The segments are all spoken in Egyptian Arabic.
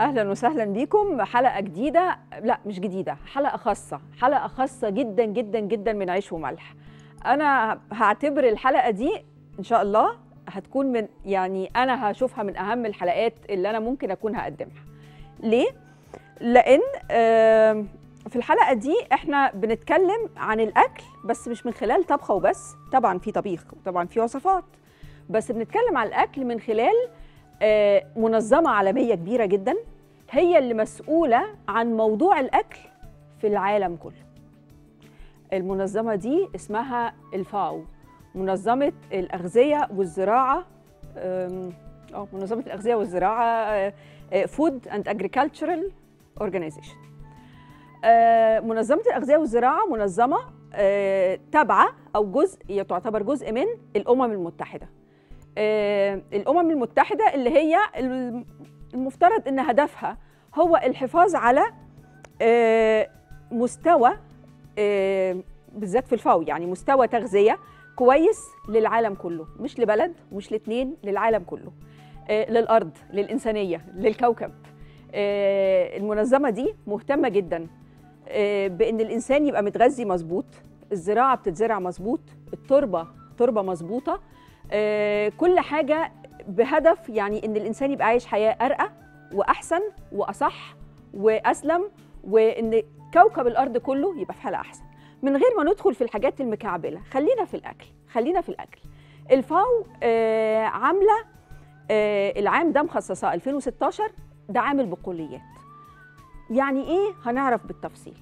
اهلا وسهلا بيكم حلقه جديده لا مش جديده حلقه خاصه حلقه خاصه جدا جدا جدا من عيش وملح انا هعتبر الحلقه دي ان شاء الله هتكون من يعني انا هشوفها من اهم الحلقات اللي انا ممكن اكون هقدمها ليه لان آم، في الحلقه دي احنا بنتكلم عن الاكل بس مش من خلال طبخه وبس طبعا في طبيخ وطبعا في وصفات بس بنتكلم عن الاكل من خلال آه، منظمه عالميه كبيره جدا هي اللي مسؤوله عن موضوع الاكل في العالم كله المنظمه دي اسمها الفاو منظمه الاغذيه والزراعه آم، اه منظمه الاغذيه والزراعه فود اند اجريكلتشرال اورجانيزيشن منظمه الاغذيه والزراعه منظمه آه، تابعه او جزء هي تعتبر جزء من الامم المتحده آه، الامم المتحده اللي هي الم- المفترض ان هدفها هو الحفاظ على آه، مستوى آه، بالذات في الفاو يعني مستوى تغذيه كويس للعالم كله مش لبلد مش لاتنين للعالم كله آه، للارض للانسانيه للكوكب آه، المنظمه دي مهتمه جدا آه، بان الانسان يبقى متغذي مظبوط الزراعه بتتزرع مظبوط التربه تربه مظبوطه آه، كل حاجه بهدف يعني ان الانسان يبقى عايش حياه ارقى واحسن واصح واسلم وان كوكب الارض كله يبقى في حاله احسن من غير ما ندخل في الحاجات المكعبله خلينا في الاكل خلينا في الاكل الفاو آه، عامله آه، العام ده مخصصه 2016 ده عام البقوليات يعني ايه هنعرف بالتفصيل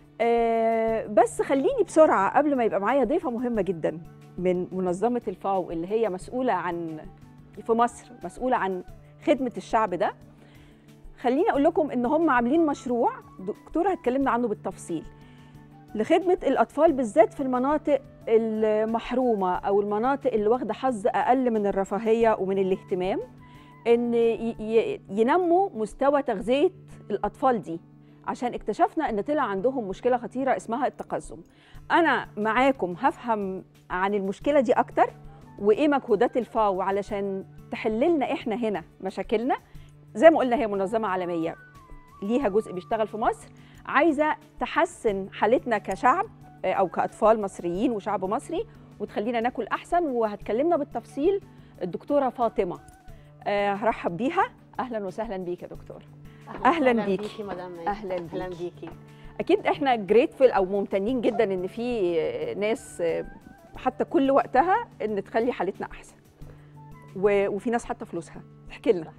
آه، بس خليني بسرعه قبل ما يبقى معايا ضيفه مهمه جدا من منظمه الفاو اللي هي مسؤوله عن في مصر مسؤوله عن خدمه الشعب ده خليني اقول لكم ان هم عاملين مشروع دكتوره هتكلمنا عنه بالتفصيل لخدمه الاطفال بالذات في المناطق المحرومه او المناطق اللي واخده حظ اقل من الرفاهيه ومن الاهتمام ان ي- ي- ينموا مستوى تغذيه الاطفال دي عشان اكتشفنا ان طلع عندهم مشكله خطيره اسمها التقزم انا معاكم هفهم عن المشكله دي اكتر وايه مجهودات الفاو علشان تحل لنا احنا هنا مشاكلنا زي ما قلنا هي منظمه عالميه ليها جزء بيشتغل في مصر عايزه تحسن حالتنا كشعب آه، او كاطفال مصريين وشعب مصري وتخلينا ناكل احسن وهتكلمنا بالتفصيل الدكتوره فاطمه آه، هرحب بيها اهلا وسهلا بيك يا دكتور أهلاً بيكي. بيكي مدام مي. أهلاً اهلا بيكي. بيكي اكيد احنا جريتفul او ممتنين جدا ان في ناس حتى كل وقتها ان تخلي حالتنا احسن و- وفي ناس حتى فلوسها احكي لنا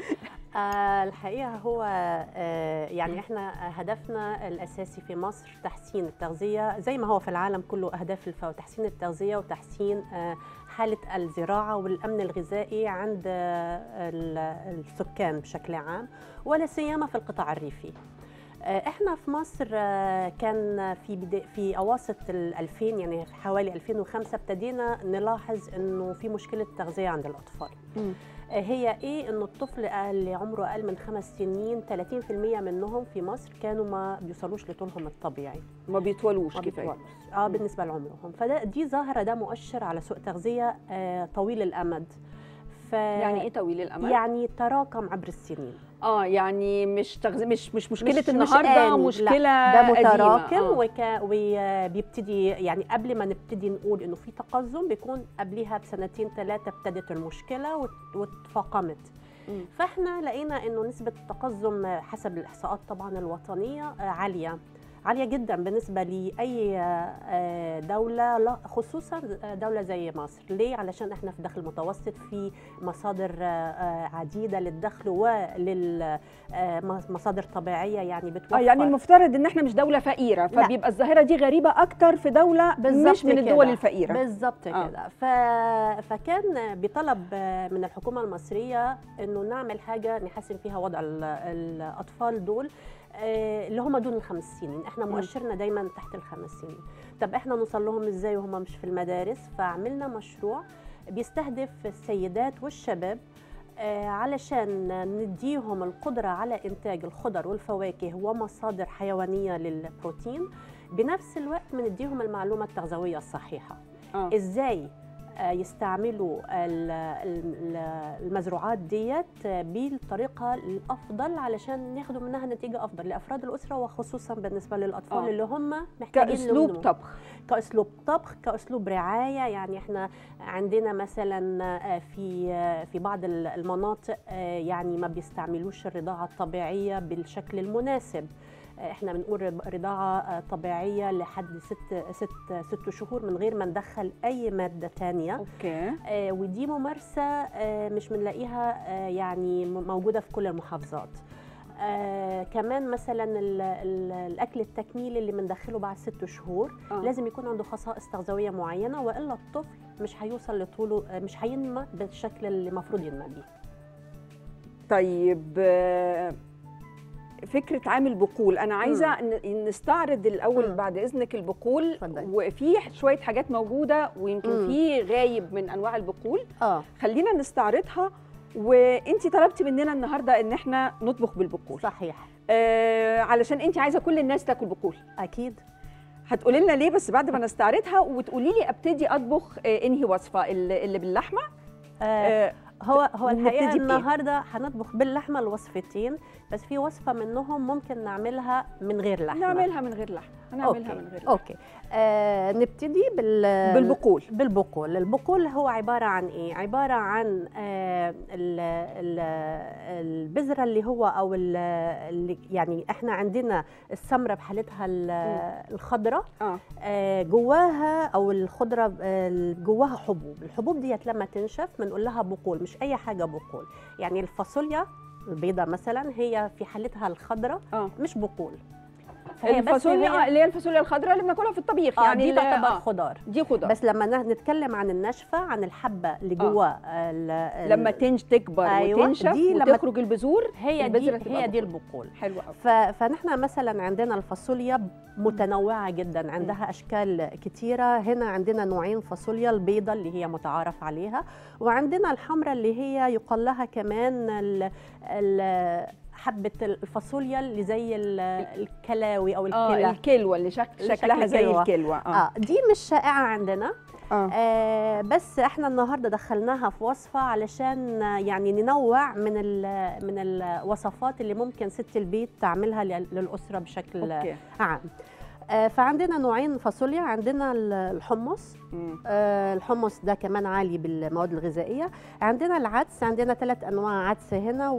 آه الحقيقه هو آه يعني احنا هدفنا الاساسي في مصر تحسين التغذيه زي ما هو في العالم كله اهداف الفاو تحسين التغذيه وتحسين آه حاله الزراعه والامن الغذائي عند آه ال- السكان بشكل عام ولا سيما في القطاع الريفي آه، احنا في مصر آه، كان في بدا في اواسط ال 2000 يعني في حوالي 2005 ابتدينا نلاحظ انه في مشكله تغذيه عند الاطفال مم. آه، هي ايه انه الطفل اللي عمره اقل من خمس سنين 30% منهم في مصر كانوا ما بيوصلوش لطولهم الطبيعي ما بيطولوش ما كفايه بيطولوش. اه بالنسبه لعمرهم فده دي ظاهره ده مؤشر على سوء تغذيه آه طويل الامد ف يعني ايه طويل الامد يعني تراكم عبر السنين اه يعني مش تغذية مش مش مشكله مش- مش النهارده آن، مشكله لا ده قديمة. متراكم آه. وك... وبيبتدي يعني قبل ما نبتدي نقول انه في تقزم بيكون قبلها بسنتين ثلاثه ابتدت المشكله وت... وتفاقمت مم. فاحنا لقينا انه نسبه التقزم حسب الاحصاءات طبعا الوطنيه آه، عاليه عاليه جدا بالنسبه لاي آه، دوله لا خصوصا دوله زي مصر ليه علشان احنا في دخل متوسط في مصادر آه، آه، عديده للدخل ولمصادر طبيعيه يعني بتوفر اه يعني المفترض ان احنا مش دوله فقيره لا. فبيبقى الظاهره دي غريبه اكتر في دوله بالظبط مش من كده. الدول الفقيره بالظبط آه. كده ف... فكان بطلب من الحكومه المصريه انه نعمل حاجه نحسن فيها وضع ال- الاطفال دول آه، اللي هم دون الخمس سنين احنا مم. مؤشرنا دايما تحت الخمس سنين طب احنا نوصل لهم ازاي وهم مش في المدارس فعملنا مشروع بيستهدف السيدات والشباب آه، علشان نديهم القدرة على إنتاج الخضر والفواكه ومصادر حيوانية للبروتين بنفس الوقت بنديهم المعلومة التغذوية الصحيحة اه ازاي آه، يستعملوا ال- ال- المزروعات ديت آه، بالطريقه الافضل علشان ياخدوا منها نتيجه افضل لافراد الاسره وخصوصا بالنسبه للاطفال آه. اللي هم محتاجين كاسلوب لهم- طبخ كاسلوب طبخ كاسلوب رعايه يعني احنا عندنا مثلا آه، في آه، في بعض ال- المناطق آه، يعني ما بيستعملوش الرضاعه الطبيعيه بالشكل المناسب آه، احنا بنقول رض- رضاعه آه، طبيعيه لحد ست ست ست شهور من غير ما ندخل اي ماده تانية اوكي آه، ودي ممارسه آه، مش بنلاقيها آه، يعني م- موجوده في كل المحافظات آه كمان مثلا ال ال الاكل التكميلي اللي بندخله بعد ست شهور آه. لازم يكون عنده خصائص تغذويه معينه والا الطفل مش هيوصل لطوله آه، مش هينمى بالشكل اللي المفروض ينمى بيه طيب آه، فكره عامل بقول انا عايزه ن- نستعرض الاول مم. بعد اذنك البقول اتفضلي. وفي شويه حاجات موجوده ويمكن مم. في غايب من انواع البقول اه خلينا نستعرضها وانت طلبتي مننا النهارده ان احنا نطبخ بالبقول صحيح آه علشان انت عايزه كل الناس تاكل بقول اكيد هتقولي لنا ليه بس بعد ما نستعرضها وتقولي لي ابتدي اطبخ آه انهي وصفه اللي اللي باللحمه آه آه هو هو الحقيقه نبتدي بإيه؟ النهارده هنطبخ باللحمه الوصفتين بس في وصفه منهم ممكن نعملها من غير لحمه نعملها من غير لحمه هنعملها أوكي. من غير لحمه اوكي آه نبتدي بال بالبقول بالبقول البقول هو عبارة عن إيه؟ عبارة عن آه ال- ال- البذرة اللي هو أو ال- اللي يعني إحنا عندنا السمرة بحالتها ال- الخضرة اه آه جواها أو الخضرة آه جواها حبوب الحبوب ديت لما تنشف بنقول لها بقول مش أي حاجة بقول يعني الفاصوليا البيضة مثلا هي في حالتها الخضرة اه مش بقول فهي بس الفاصوليا هي- اللي هي الفاصوليا الخضراء اللي بناكلها في الطبيخ آه يعني دي اللي- تعتبر آه، خضار دي خضار بس لما ن- نتكلم عن النشفه عن الحبه اللي جوه ال- ال- لما تنج تكبر أيوة، وتنشف دي لما- وتخرج البذور هي دي البذرة تبقى هي دي بقول. البقول حلو قوي ف... فنحن مثلا عندنا الفاصوليا متنوعه جدا عندها اشكال كتيره هنا عندنا نوعين فاصوليا البيضه اللي هي متعارف عليها وعندنا الحمراء اللي هي يقال لها كمان ال... ال... حبه الفاصوليا اللي زي ال- الكلاوي او اه الكلى الكلوه اللي شك... اللي شكلها شكل زي كلوة. الكلوه اه, اه دي مش شائعه عندنا آه. آه بس احنا النهارده دخلناها في وصفه علشان آه، يعني ننوع من ال من الوصفات اللي ممكن ست البيت تعملها لل- للاسره بشكل اوكي عام آه فعندنا نوعين فاصوليا عندنا ال- الحمص مم. آه الحمص ده كمان عالي بالمواد الغذائيه عندنا العدس عندنا ثلاث انواع عدس هنا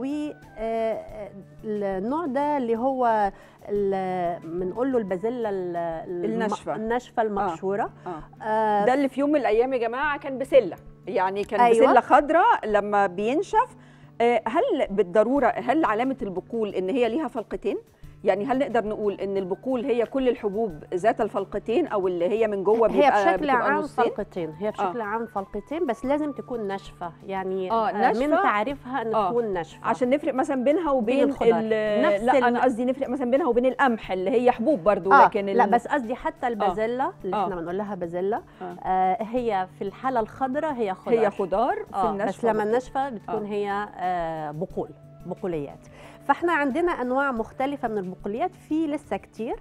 والنوع ده اللي هو ال- بنقول له البازيلا ال- الم- الناشفة. الناشفه المقشوره اه آه ده اللي في يوم من الايام يا جماعه كان بسله يعني كان أيوة. أيوة. بسله خضراء لما بينشف آه، هل بالضروره هل علامه البقول ان هي ليها فلقتين يعني هل نقدر نقول ان البقول هي كل الحبوب ذات الفلقتين او اللي هي من جوه هي بيبقى بشكل بتبقى عام نصين؟ فلقتين هي بشكل عام فلقتين بس لازم تكون ناشفه يعني آه، آه، ناشفة. من تعريفها ان آه، تكون ناشفه عشان نفرق مثلا بينها وبين بين الخضار. ال- نفس لا ال- انا قصدي نفرق مثلا بينها وبين القمح اللي هي حبوب برضو آه لكن لا ال- بس قصدي حتى البازيلا اللي آه. احنا بنقول لها بازيلا آه. آه هي في الحاله الخضراء هي خضار هي خضار في آه النشفه بس لما الناشفه بتكون آه. هي آه بقول بقوليات فاحنا عندنا انواع مختلفه من البقوليات في لسه كتير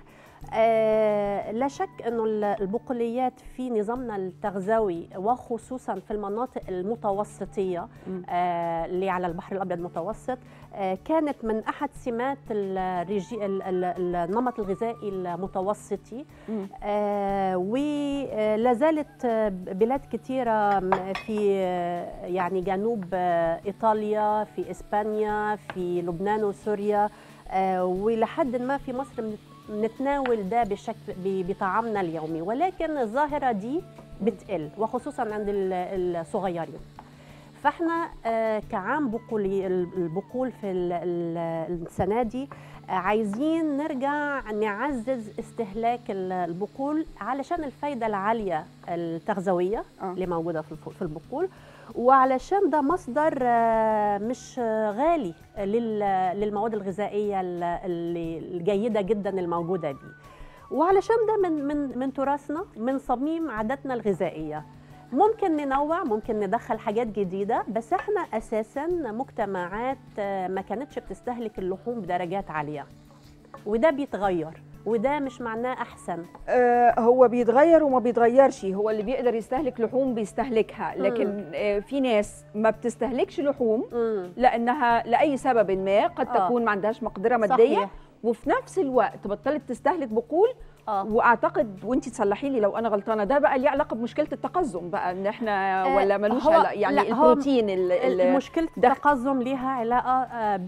آه لا شك انه ال- البقوليات في نظامنا التغذوي وخصوصا في المناطق المتوسطيه مم. آه اللي على البحر الابيض المتوسط آه كانت من احد سمات الرجي ال- ال- النمط الغذائي المتوسطي مم. آه ولا زالت آه، بلاد كثيرة في آه، يعني جنوب آه، إيطاليا في إسبانيا في لبنان وسوريا آه، ولحد ما في مصر بنت- بنتناول ده بشكل ب- بطعامنا اليومي ولكن الظاهرة دي بتقل وخصوصا عند ال- الصغيرين فاحنا آه، كعام بقولي البقول في ال- ال- السنه دي آه، عايزين نرجع نعزز استهلاك ال- البقول علشان الفايده العاليه التغذويه آه. اللي موجوده في الف- في البقول وعلشان ده مصدر آه، مش آه، غالي لل- للمواد الغذائيه ال- اللي- الجيده جدا الموجوده بيه وعلشان ده من من من تراثنا من صميم عاداتنا الغذائيه ممكن ننوع ممكن ندخل حاجات جديده بس احنا اساسا مجتمعات آه، ما كانتش بتستهلك اللحوم بدرجات عاليه وده بيتغير وده مش معناه احسن آه هو بيتغير وما بيتغيرش هو اللي بيقدر يستهلك لحوم بيستهلكها لكن آه في ناس ما بتستهلكش لحوم مم. لانها لاي سبب ما قد آه. تكون ما عندهاش مقدره ماديه صحيح. وفي نفس الوقت بطلت تستهلك بقول اه واعتقد وانت تصلحي لي لو انا غلطانه ده بقى ليه علاقه بمشكله التقزم بقى ان احنا آه، ولا ملوش هو- علاقه يعني لا، هو البروتين ال- ال- مشكلة ده- التقزم لها علاقة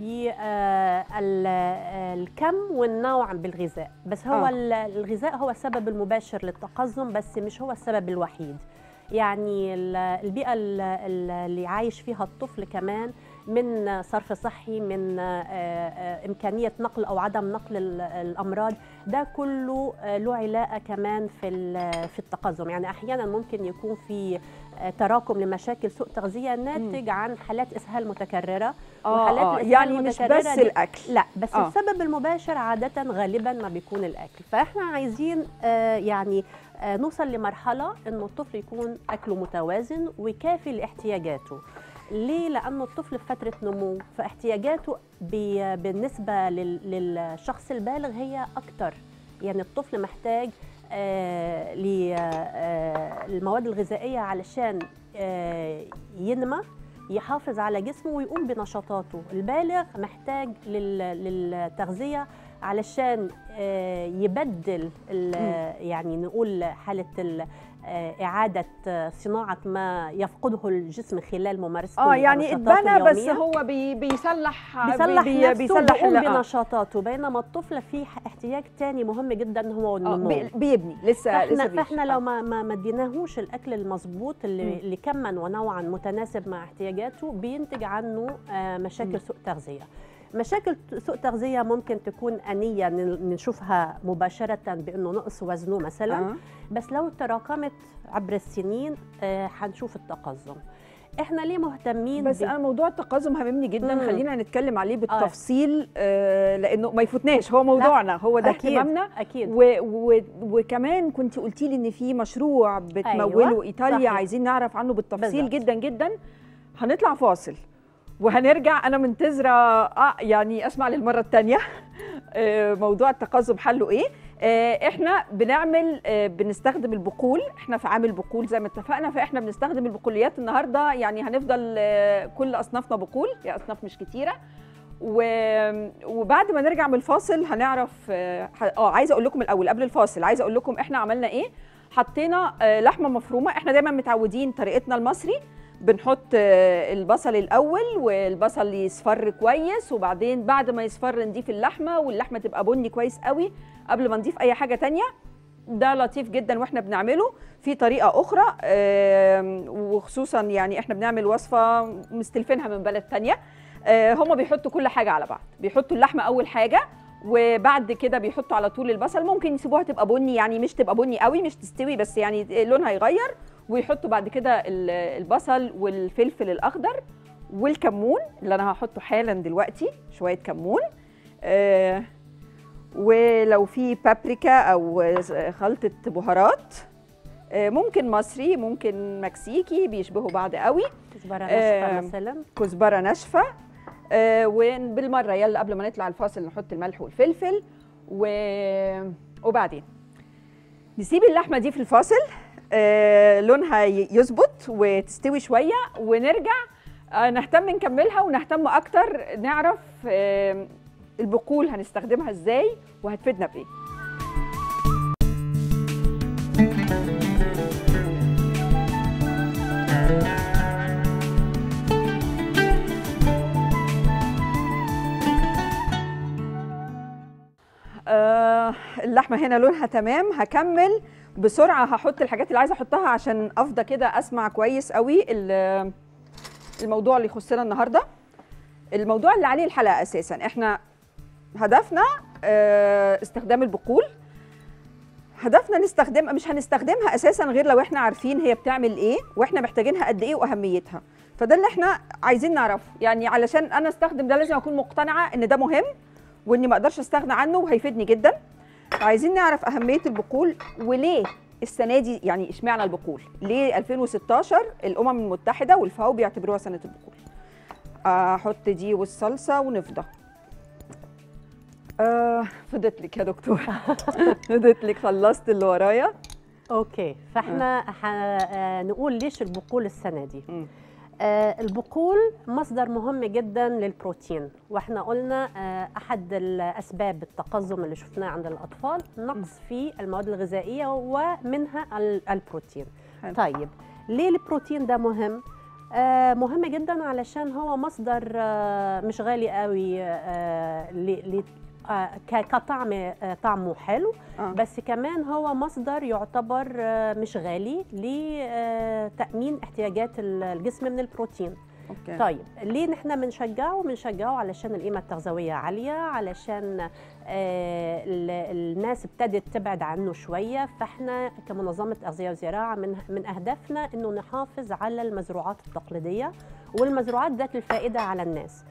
بالكم والنوع بالغذاء بس هو آه. ال- الغذاء هو السبب المباشر للتقزم بس مش هو السبب الوحيد يعني ال- البيئة ال- ال- اللي عايش فيها الطفل كمان من صرف صحي من آه، آه، إمكانية نقل أو عدم نقل ال- الأمراض ده كله آه، له علاقة كمان في ال- في التقزم يعني أحيانا ممكن يكون في آه، تراكم لمشاكل سوء تغذية ناتج عن حالات إسهال متكررة وحالات اه, آه الإسهال يعني مش المتكررة بس دي- الاكل لا بس آه. آه. السبب المباشر عادة غالبا ما بيكون الأكل فإحنا عايزين آه يعني آه نوصل لمرحلة إنه الطفل يكون أكله متوازن وكافي لاحتياجاته ليه؟ لأنه الطفل في فترة نمو فاحتياجاته بي- بالنسبة لل- للشخص البالغ هي أكتر يعني الطفل محتاج آه للمواد الغذائية علشان آه ينمى يحافظ على جسمه ويقوم بنشاطاته البالغ محتاج لل- للتغذية علشان آه، يبدل ال- يعني نقول حالة ال- آه، إعادة آه، صناعة ما يفقده الجسم خلال ممارسته اه يعني ونشاطاته اتبنى بس اليومية. هو بي بيصلح بيصلح بي نفسه بيصلح وبيقوم ال- آه. بنشاطاته بينما الطفل فيه احتياج تاني مهم جدا هو آه النمو بي- بيبني لسه فاحنا لسه فاحنا بيش- لو آه. ما ما ما اديناهوش الاكل المظبوط اللي مم. اللي كما ونوعا متناسب مع احتياجاته بينتج عنه آه، مم. مشاكل سوء تغذيه مشاكل سوء تغذيه ممكن تكون انيه ن- نشوفها مباشره بانه نقص وزنه مثلا آه. بس لو تراكمت عبر السنين آه، هنشوف التقزم احنا ليه مهتمين بس ب- انا موضوع التقزم هاممني جدا مم. خلينا نتكلم عليه بالتفصيل آه لانه ما يفوتناش هو موضوعنا هو ده اكيد اهتمامنا اكيد و و وكمان كنت قلتي لي ان في مشروع بتموله أيوة، ايطاليا صحيح. عايزين نعرف عنه بالتفصيل بالظبط. جدا جدا هنطلع فاصل وهنرجع انا منتظره آه يعني اسمع للمره الثانيه موضوع التقزم حله ايه آه، احنا بنعمل آه، بنستخدم البقول احنا في عامل بقول زي ما اتفقنا فاحنا بنستخدم البقوليات النهارده يعني هنفضل آه، كل اصنافنا بقول هي اصناف مش كتيره و- وبعد ما نرجع من الفاصل هنعرف اه ح- آه، عايزه اقول لكم الاول قبل الفاصل عايزه اقول لكم احنا عملنا ايه حطينا آه، لحمه مفرومه احنا دايما متعودين طريقتنا المصري بنحط آه، البصل الاول والبصل يصفر كويس وبعدين بعد ما يصفر نضيف اللحمه واللحمه تبقى بني كويس قوي قبل ما نضيف اي حاجه تانية ده لطيف جدا واحنا بنعمله في طريقه اخرى آم، وخصوصا يعني احنا بنعمل وصفه مستلفينها من بلد تانية آه، هما بيحطوا كل حاجه على بعض بيحطوا اللحمه اول حاجه وبعد كده بيحطوا على طول البصل ممكن يسيبوها تبقى بني يعني مش تبقى بني قوي مش تستوي بس يعني لونها يغير ويحطوا بعد كده ال- البصل والفلفل الاخضر والكمون اللي انا هحطه حالا دلوقتي شويه كمون آه ولو في بابريكا او خلطه بهارات آه ممكن مصري ممكن مكسيكي بيشبهوا بعض قوي كزبره آه، ناشفه مثلا كزبره ناشفه آه وبالمره يلا قبل ما نطلع الفاصل نحط الملح والفلفل و... وبعدين نسيب اللحمه دي في الفاصل آه لونها ي- يظبط وتستوي شويه ونرجع آه نهتم نكملها ونهتم اكتر نعرف آه البقول هنستخدمها ازاي وهتفيدنا بايه آه اللحمه هنا لونها تمام هكمل بسرعه هحط الحاجات اللي عايزه احطها عشان افضى كده اسمع كويس قوي ال- الموضوع اللي يخصنا النهارده الموضوع اللي عليه الحلقه اساسا احنا هدفنا آه استخدام البقول هدفنا نستخدم مش هنستخدمها اساسا غير لو احنا عارفين هي بتعمل ايه واحنا محتاجينها قد ايه واهميتها فده اللي احنا عايزين نعرفه يعني علشان انا استخدم ده لازم اكون مقتنعه ان ده مهم واني ما اقدرش استغنى عنه وهيفيدني جدا عايزين نعرف اهميه البقول وليه السنه دي يعني اشمعنى البقول ليه 2016 الامم المتحده والفاو بيعتبروها سنه البقول احط دي والصلصه ونفضى آه فضت لك يا دكتور فضت لك خلصت اللي ورايا اوكي فاحنا هنقول ليش البقول السنه دي مم. آه، البقول مصدر مهم جدا للبروتين واحنا قلنا آه، احد الاسباب التقزم اللي شفناه عند الاطفال نقص في المواد الغذائيه ومنها ال- البروتين حلو. طيب ليه البروتين ده مهم آه، مهم جدا علشان هو مصدر آه، مش غالي قوي آه، ل- ل- آه، ك- كطعم آه، طعمه حلو آه. بس كمان هو مصدر يعتبر آه، مش غالي لتأمين احتياجات ال- الجسم من البروتين اوكي طيب ليه نحن بنشجعه بنشجعه علشان القيمة التغذوية عالية علشان آه، ال- الناس ابتدت تبعد عنه شوية فاحنا كمنظمة أغذية وزراعة من من أهدافنا إنه نحافظ على المزروعات التقليدية والمزروعات ذات الفائدة على الناس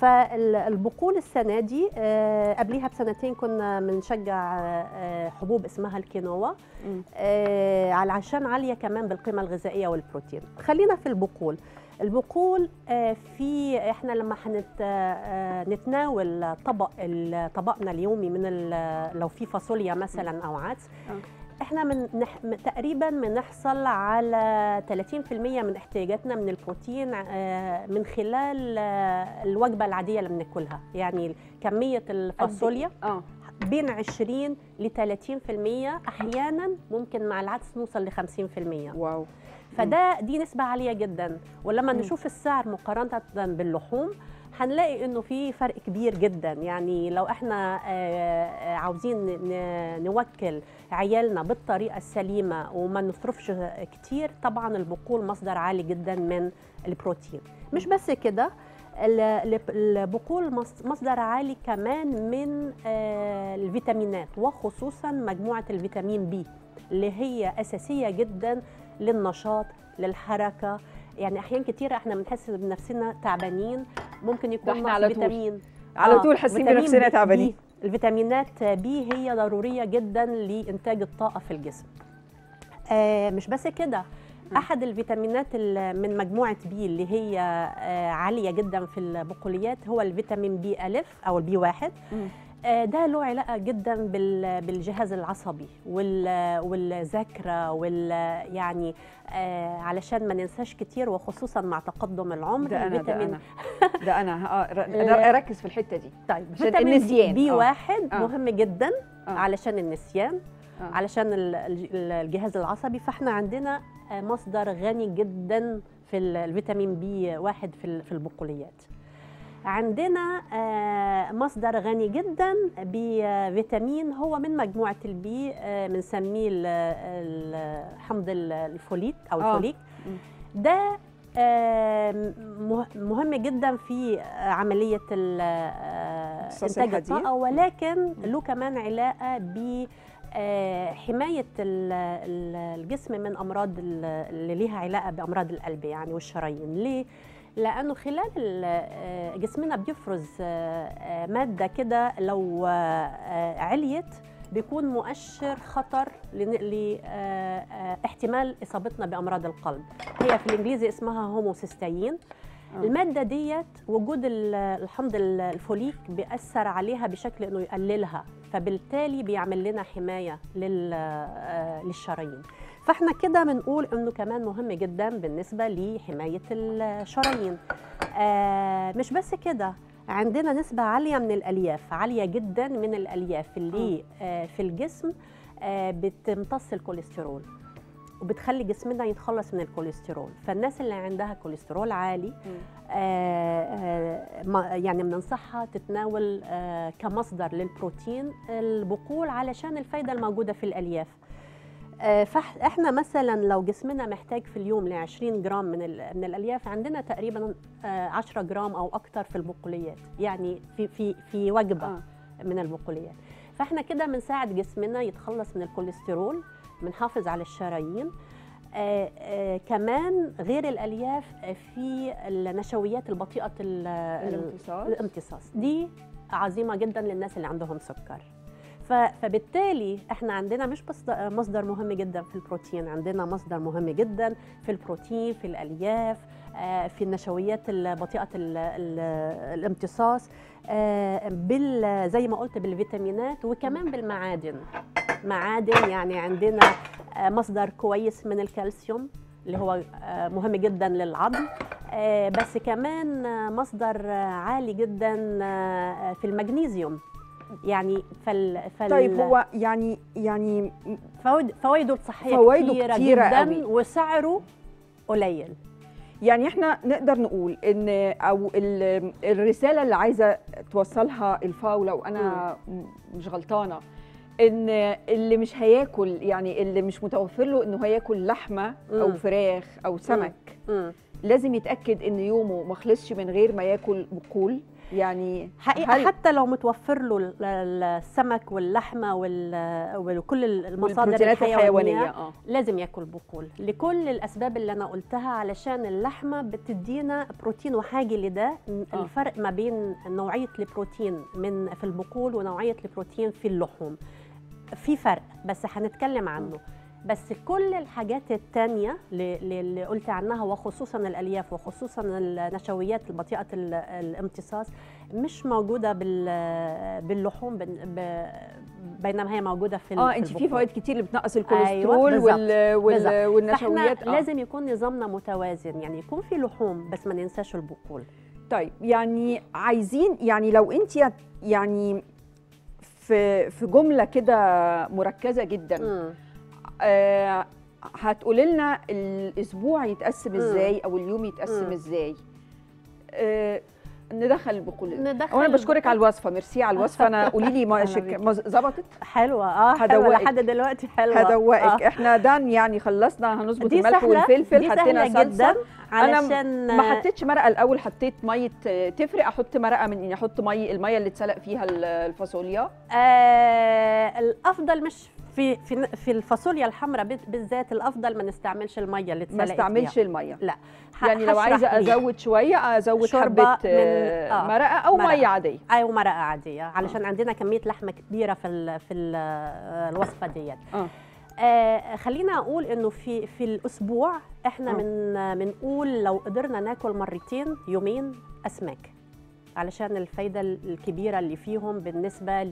فالبقول السنة دي آه، قبليها بسنتين كنا بنشجع آه، حبوب اسمها الكينوا مم. آه، علشان عالية كمان بالقيمة الغذائية والبروتين خلينا في البقول البقول آه، في احنا لما حنت آه، نتناول طبق ال- طبقنا اليومي من ال- لو في فاصوليا مثلا او عدس آه. احنا من نح... م- تقريبا بنحصل على 30% من احتياجاتنا من البروتين آه، من خلال آه، الوجبه العاديه اللي بناكلها يعني كميه الفاصوليا اه بين 20 ل 30% احيانا ممكن مع العدس نوصل ل 50% واو فده دي نسبه عاليه جدا ولما مم. نشوف السعر مقارنه باللحوم هنلاقي انه في فرق كبير جدا يعني لو احنا آه، آه، عاوزين ن- نوكل عيالنا بالطريقه السليمه وما نصرفش كتير طبعا البقول مصدر عالي جدا من البروتين مش بس كده ال- ال- البقول مص- مصدر عالي كمان من آه، الفيتامينات وخصوصا مجموعه الفيتامين بي اللي هي اساسيه جدا للنشاط للحركه يعني احيان كتيره احنا بنحس بنفسنا تعبانين ممكن يكون احنا نقص على طول. فيتامين على آه، طول حاسين فيتامين بنفسنا بي- تعبانين بي. الفيتامينات بي هي ضروريه جدا لانتاج الطاقه في الجسم آه مش بس كده م. احد الفيتامينات ال- من مجموعه بي اللي هي آه عاليه جدا في البقوليات هو الفيتامين بي الف او البي واحد مم. آه، ده له علاقه جدا بال- بالجهاز العصبي وال- والذاكره وال يعني آه، علشان ما ننساش كتير وخصوصا مع تقدم العمر ده انا ده الفيتامين انا ده انا اه ر- لا. اركز في الحته دي طيب عشان فيتامين النسيان. بي آه. واحد آه. مهم جدا آه. علشان النسيان آه. علشان ال- ال- الجهاز العصبي فاحنا عندنا آه، مصدر غني جدا في ال- الفيتامين بي واحد في ال- في البقوليات عندنا آه، مصدر غني جدا بفيتامين هو من مجموعة البي آه، بنسميه ال- ال- حمض ال- الفوليك أو آه. الفوليك مم. ده آه، مه- مهم جدا في آه، عملية ال- آه، امتصاص إنتاج الحديد. الطاقة ولكن له كمان علاقة ب آه، حماية ال- ال- الجسم من أمراض ال- اللي ليها علاقة بأمراض القلب يعني والشرايين ليه؟ لأنه خلال ال- آه، جسمنا بيفرز آه، آه، مادة كده لو آه، آه، عليت بيكون مؤشر خطر لاحتمال إصابتنا بأمراض القلب هي في الإنجليزي اسمها هوموسيستاين آه. المادة ديت وجود ال- الحمض ال- الفوليك بيأثر عليها بشكل إنه يقللها فبالتالي بيعمل لنا حماية لل- آه، للشرايين فاحنا كده بنقول انه كمان مهم جدا بالنسبه لحمايه الشرايين آه مش بس كده عندنا نسبة عالية من الألياف عالية جدا من الألياف اللي آه في الجسم آه بتمتص الكوليسترول وبتخلي جسمنا يتخلص من الكوليسترول فالناس اللي عندها كوليسترول عالي مم. آه، آه، ما- يعني بننصحها تتناول آه، كمصدر للبروتين البقول علشان الفايدة الموجودة في الألياف آه، فاحنا مثلا لو جسمنا محتاج في اليوم ل 20 جرام من ال- من الالياف عندنا تقريبا آه، 10 جرام او اكتر في البقوليات يعني في في في وجبه آه. من البقوليات فاحنا كده بنساعد جسمنا يتخلص من الكوليسترول بنحافظ على الشرايين آه آه كمان غير الالياف آه، في النشويات البطيئه ال- ال- الامتصاص الامتصاص دي عظيمه جدا للناس اللي عندهم سكر ف- فبالتالي احنا عندنا مش بس ده- مصدر مهم جدا في البروتين عندنا مصدر مهم جدا في البروتين في الالياف آه، في النشويات البطيئه ال- ال- الامتصاص آه، بال زي ما قلت بالفيتامينات وكمان بالمعادن معادن يعني عندنا آه، مصدر كويس من الكالسيوم اللي هو آه، مهم جدا للعظم آه، بس كمان آه، مصدر آه، عالي جدا آه، في المغنيسيوم يعني فال, فال طيب هو يعني يعني فوائد فوائده الصحيه فوائده كتيره, كتيرة جدا قوي. وسعره قليل يعني احنا نقدر نقول ان او ال- الرساله اللي عايزه توصلها الفاو لو انا م- مش غلطانه ان اللي مش هياكل يعني اللي مش متوفر له انه هياكل لحمه او مم. فراخ او سمك مم. لازم يتاكد ان يومه ما خلصش من غير ما ياكل بقول يعني حقيقة هل- حتى لو متوفر له ال- ال- السمك واللحمة وال- وكل المصادر والبروتينات الحيوانية الحيوانيه اه لازم ياكل بقول لكل الاسباب اللي انا قلتها علشان اللحمه بتدينا بروتين وحاجه لده آه. الفرق ما بين نوعيه البروتين من في البقول ونوعيه البروتين في اللحوم في فرق بس هنتكلم عنه بس كل الحاجات التانية اللي اللي قلت عنها وخصوصا الألياف وخصوصا النشويات البطيئة ال- الامتصاص مش موجودة بال- باللحوم بن- ب- بينما هي موجودة في ال- اه انت في البقول. فوائد كتير اللي بتنقص الكوليسترول بالظبط. وال... وال... بالظبط. فاحنا والنشويات آه. لازم يكون نظامنا متوازن يعني يكون في لحوم بس ما ننساش البقول طيب يعني عايزين يعني لو انت يعني في في جمله كده مركزه جدا آه هتقولي لنا الاسبوع يتقسم مم. ازاي او اليوم يتقسم مم. ازاي آه ندخل البقول ندخل وانا بشكرك على الوصفه ميرسي على الوصفه انا قولي لي ما أهلا شك- بيكي. ما ظبطت حلوه اه حلوه هدوقك. لحد دلوقتي حلوه هدوقك آه. احنا دان يعني خلصنا هنظبط دي الملح سهلة، والفلفل دي حطينا سهلة جدا صلصه علشان ما حطيتش مرقه الاول حطيت ميه آه، تفرق احط مرقه من اني احط ميه الميه اللي اتسلق فيها ال- الفاصوليا آه الافضل مش في في في الفاصوليا الحمراء بت- بالذات الافضل ما نستعملش الميه اللي اتسلقت ما استعملش الميه لا ح- يعني لو هشرح عايزه ليه. ازود شويه ازود شوربة حبه من- آه، آه، مرقه او مرقة. ميه عاديه ايوه مرقه عاديه علشان عندنا كميه لحمه كبيره في ال في ال الوصفه ديت اه آه خلينا اقول انه في في الاسبوع احنا آه. من بنقول لو قدرنا ناكل مرتين يومين اسماك علشان الفايده الكبيره اللي فيهم بالنسبه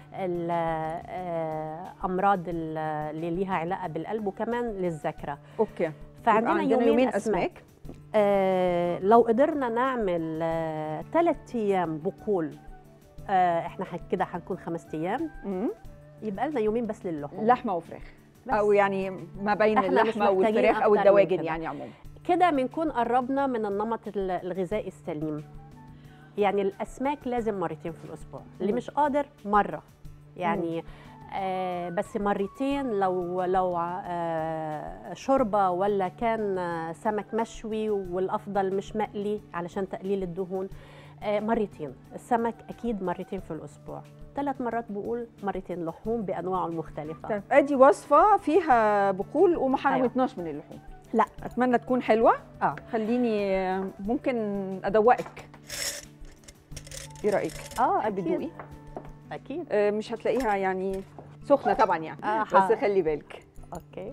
للامراض اللي ليها علاقه بالقلب وكمان للذاكره اوكي فعندنا يبقى يومين, يومين اسماك, اسماك آه لو قدرنا نعمل ثلاث ايام بقول آه احنا ح- كده هنكون خمس ايام مم. يبقى لنا يومين بس للحوم لحمه وفراخ بس. او يعني ما بين إحنا مش اللحمه محتاجين والفراخ او أكتر من الدواجن كده. يعني عموما كده بنكون قربنا من النمط ال- الغذائي السليم يعني الاسماك لازم مرتين في الاسبوع اللي مم. مش قادر مره يعني آه بس مرتين لو لو آه شوربه ولا كان آه، سمك مشوي والافضل مش مقلي علشان تقليل الدهون آه مرتين السمك اكيد مرتين في الاسبوع ثلاث مرات بقول مرتين لحوم بانواعه المختلفه طيب ادي وصفه فيها بقول وما أيوة. حرمتناش من اللحوم لا. اتمنى تكون حلوه اه خليني آه، ممكن ادوقك ايه رايك اه تحبي اكيد تدوقي اكيد آه، مش هتلاقيها يعني سخنه طبعا يعني آه، بس ح- خلي بالك اوكي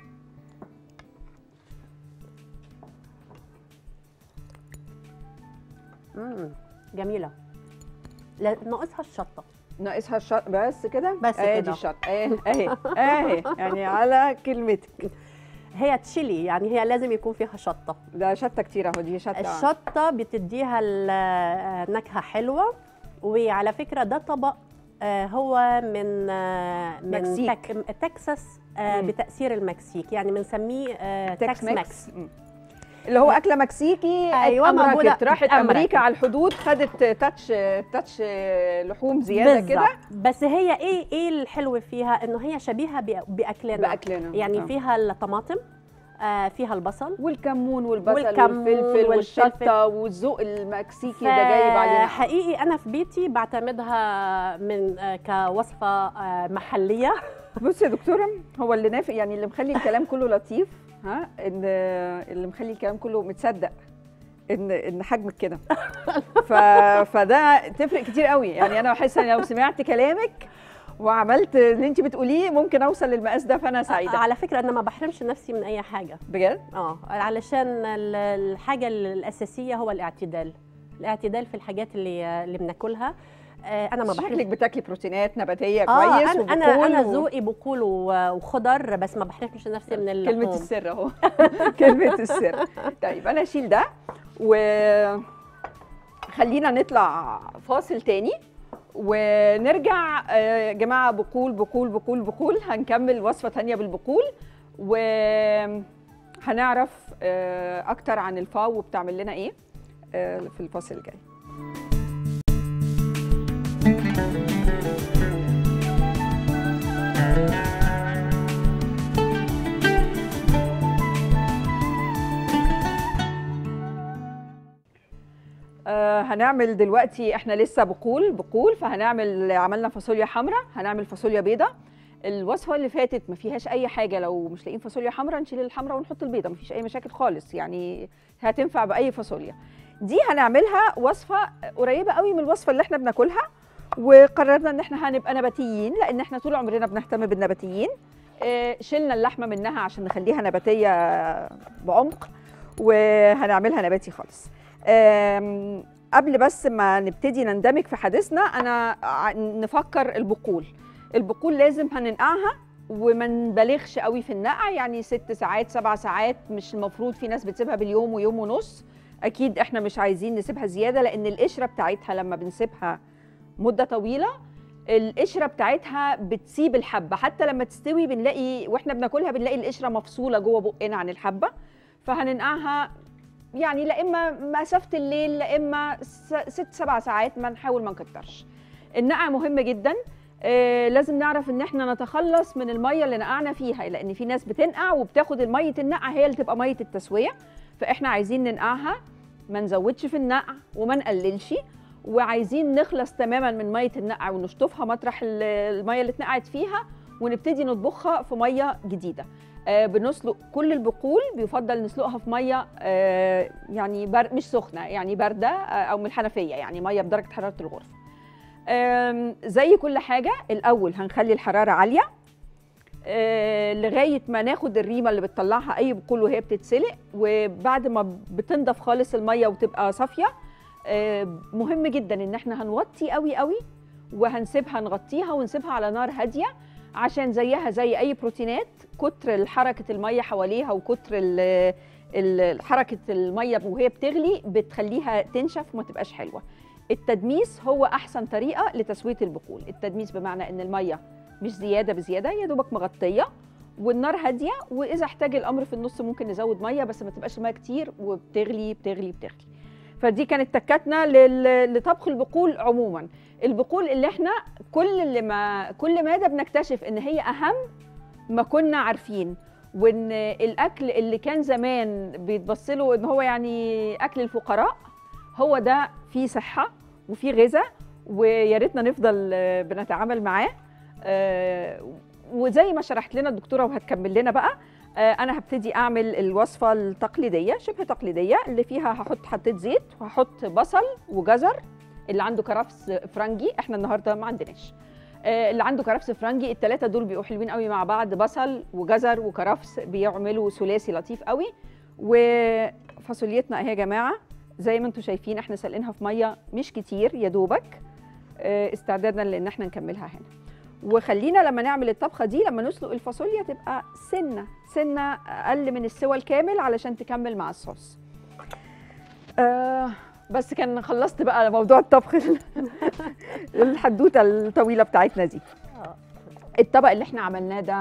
امم جميله لا ناقصها الشطه ناقصها الشط بس كده بس ادي كده. الشط اهي اهي اهي يعني على كلمتك هي تشيلي يعني هي لازم يكون فيها شطه ده شطه كتير اهو دي شطه الشطه بتديها ال- نكهه حلوه وعلى فكره ده طبق آه، هو من آه، من مكسيك. تك تكساس آه، مم. بتاثير المكسيك يعني بنسميه آه، تكس تكس ماكس ماكس مم. اللي هو اكله مكسيكي أيوة، اتأمركت. موجودة- راحت اتأمركت. امريكا على الحدود خدت تاتش تاتش لحوم زياده كده بالظبط. بس هي ايه ايه الحلو فيها انه هي شبيهه بأ- باكلنا باكلنا يعني آه. فيها الطماطم آه فيها البصل والكمون والبصل والكمون والفلفل والفلفل. والشطه والذوق المكسيكي ده جايب علينا حقيقي انا في بيتي بعتمدها من آه كوصفه آه محليه بصي يا دكتوره هو اللي نافق يعني اللي مخلي الكلام كله لطيف ها ان اللي مخلي الكلام كله متصدق ان ان حجمك كده ف... فده تفرق كتير قوي يعني انا بحس ان لو سمعت كلامك وعملت اللي انت بتقوليه ممكن اوصل للمقاس ده فانا سعيده على فكره انا ما بحرمش نفسي من اي حاجه بجد اه علشان ال- الحاجه الاساسيه هو الاعتدال الاعتدال في الحاجات اللي اللي بناكلها آه، انا ما شكلك بحرمش بتاكلي بروتينات نباتيه اه كويس انا انا وبقول انا و- ذوقي بقول و- وخضر بس ما بحرمش نفسي من اللحوم كلمة السر اهو كلمة السر طيب أنا أشيل ده و خلينا نطلع فاصل تاني ونرجع آه، يا جماعة بقول بقول بقول بقول هنكمل وصفة تانية بالبقول وهنعرف آه، أكتر عن الفاو وبتعمل لنا إيه آه، في الفاصل الجاي آه، هنعمل دلوقتي احنا لسه بقول بقول فهنعمل عملنا فاصوليا حمراء هنعمل فاصوليا بيضة الوصفه اللي فاتت ما فيهاش اي حاجه لو مش لاقيين فاصوليا حمراء نشيل الحمراء ونحط البيضه ما فيش اي مشاكل خالص يعني هتنفع باي فاصوليا دي هنعملها وصفه قريبه قوي من الوصفه اللي احنا بناكلها وقررنا ان احنا هنبقى نباتيين لان احنا طول عمرنا بنهتم بالنباتيين آه، شلنا اللحمه منها عشان نخليها نباتيه بعمق وهنعملها نباتي خالص آم، قبل بس ما نبتدي نندمج في حديثنا انا ع- نفكر البقول البقول لازم هننقعها وما نبالغش قوي في النقع يعني ست ساعات سبع ساعات مش المفروض في ناس بتسيبها باليوم ويوم ونص اكيد احنا مش عايزين نسيبها زياده لان القشره بتاعتها لما بنسيبها مده طويله القشره بتاعتها بتسيب الحبه حتى لما تستوي بنلاقي واحنا بناكلها بنلاقي القشره مفصوله جوه بقنا عن الحبه فهننقعها يعني لا اما مسافه الليل لا اما س- ست سبع ساعات ما نحاول ما نكترش النقع مهم جدا آه لازم نعرف ان احنا نتخلص من الميه اللي نقعنا فيها لان في ناس بتنقع وبتاخد الميه النقع هي اللي تبقى ميه التسويه فاحنا عايزين ننقعها ما نزودش في النقع وما نقللش وعايزين نخلص تماما من ميه النقع ونشطفها مطرح ال- الميه اللي اتنقعت فيها ونبتدي نطبخها في ميه جديده آه بنسلق كل البقول بيفضل نسلقها في ميه آه يعني بر مش سخنه يعني بارده آه او من الحنفيه يعني ميه بدرجه حراره الغرفه آم، زي كل حاجه الاول هنخلي الحراره عاليه آه، لغايه ما ناخد الريمه اللي بتطلعها اي بقول وهي بتتسلق وبعد ما بتنضف خالص الميه وتبقى صافيه آه، مهم جدا ان احنا هنوطي قوي قوي وهنسيبها نغطيها ونسيبها على نار هاديه عشان زيها زي اي بروتينات كتر حركه الميه حواليها وكتر ال- ال- حركه الميه وهي بتغلي بتخليها تنشف وما تبقاش حلوه التدميس هو احسن طريقه لتسويه البقول التدميس بمعنى ان الميه مش زياده بزياده يا دوبك مغطيه والنار هاديه واذا احتاج الامر في النص ممكن نزود ميه بس ما تبقاش الميه كتير وبتغلي بتغلي بتغلي فدي كانت تكاتنا لل- لطبخ البقول عموما البقول اللي احنا كل اللي ما كل ماده بنكتشف ان هي اهم ما كنا عارفين وان الاكل اللي كان زمان بيتبص له ان هو يعني اكل الفقراء هو ده فيه صحه وفيه غذاء ويا ريتنا نفضل آه، بنتعامل معاه آه، وزي ما شرحت لنا الدكتوره وهتكمل لنا بقى آه، انا هبتدي اعمل الوصفه التقليديه شبه تقليديه اللي فيها هحط حطيت زيت وهحط بصل وجزر اللي عنده كرفس فرنجي احنا النهارده ما عندناش آه، اللي عنده كرفس فرنجي الثلاثه دول بيبقوا حلوين قوي مع بعض بصل وجزر وكرفس بيعملوا ثلاثي لطيف قوي وفاصوليتنا اهي يا جماعه زي ما انتم شايفين احنا سالقينها في ميه مش كتير يا دوبك آه، استعدادا لان احنا نكملها هنا وخلينا لما نعمل الطبخه دي لما نسلق الفاصوليا تبقى سنه سنه اقل من السوى الكامل علشان تكمل مع الصوص آه بس كان خلصت بقى موضوع الطبخ الحدوته الطويله بتاعتنا دي آه. الطبق اللي احنا عملناه ده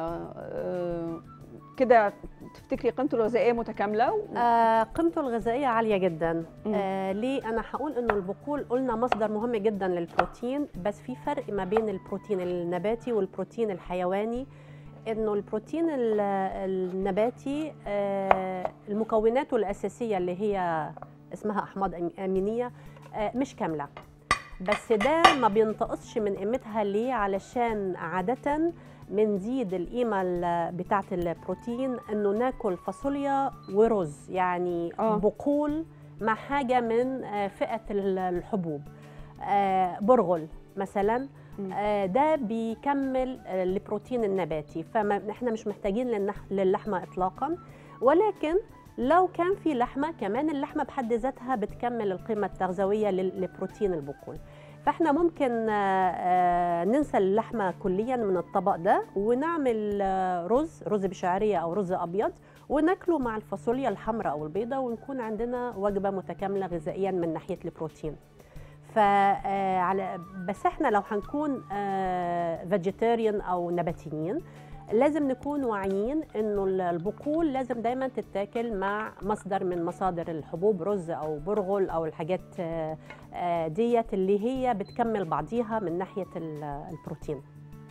آه، كده تفتكري قيمته الغذائيه متكامله و... آه قيمته الغذائيه عاليه جدا مم. آه ليه انا هقول انه البقول قلنا مصدر مهم جدا للبروتين بس في فرق ما بين البروتين النباتي والبروتين الحيواني انه البروتين ال- النباتي آه المكوناته الاساسيه اللي هي اسمها احماض أم- امينيه آه مش كامله بس ده ما بينتقصش من قيمتها ليه علشان عاده بنزيد القيمه ال- بتاعه البروتين انه ناكل فاصوليا ورز يعني آه. بقول مع حاجه من آه، فئه ال- الحبوب آه، برغل مثلا مم. آه، ده بيكمل آه، البروتين النباتي فاحنا مش محتاجين للنح- للحمه اطلاقا ولكن لو كان في لحمه كمان اللحمه بحد ذاتها بتكمل القيمه التغذويه لل- لبروتين البقول فاحنا ممكن آه، آه، ننسى اللحمه كليا من الطبق ده ونعمل آه، رز رز بشعريه او رز ابيض وناكله مع الفاصوليا الحمراء او البيضاء ونكون عندنا وجبه متكامله غذائيا من ناحيه البروتين ف آه، على بس احنا لو هنكون فيجيتيريان او نباتيين لازم نكون واعيين انه ال- البقول لازم دايما تتاكل مع مصدر من مصادر الحبوب رز او برغل او الحاجات آه، آه، ديت اللي هي بتكمل بعضيها من ناحيه ال- البروتين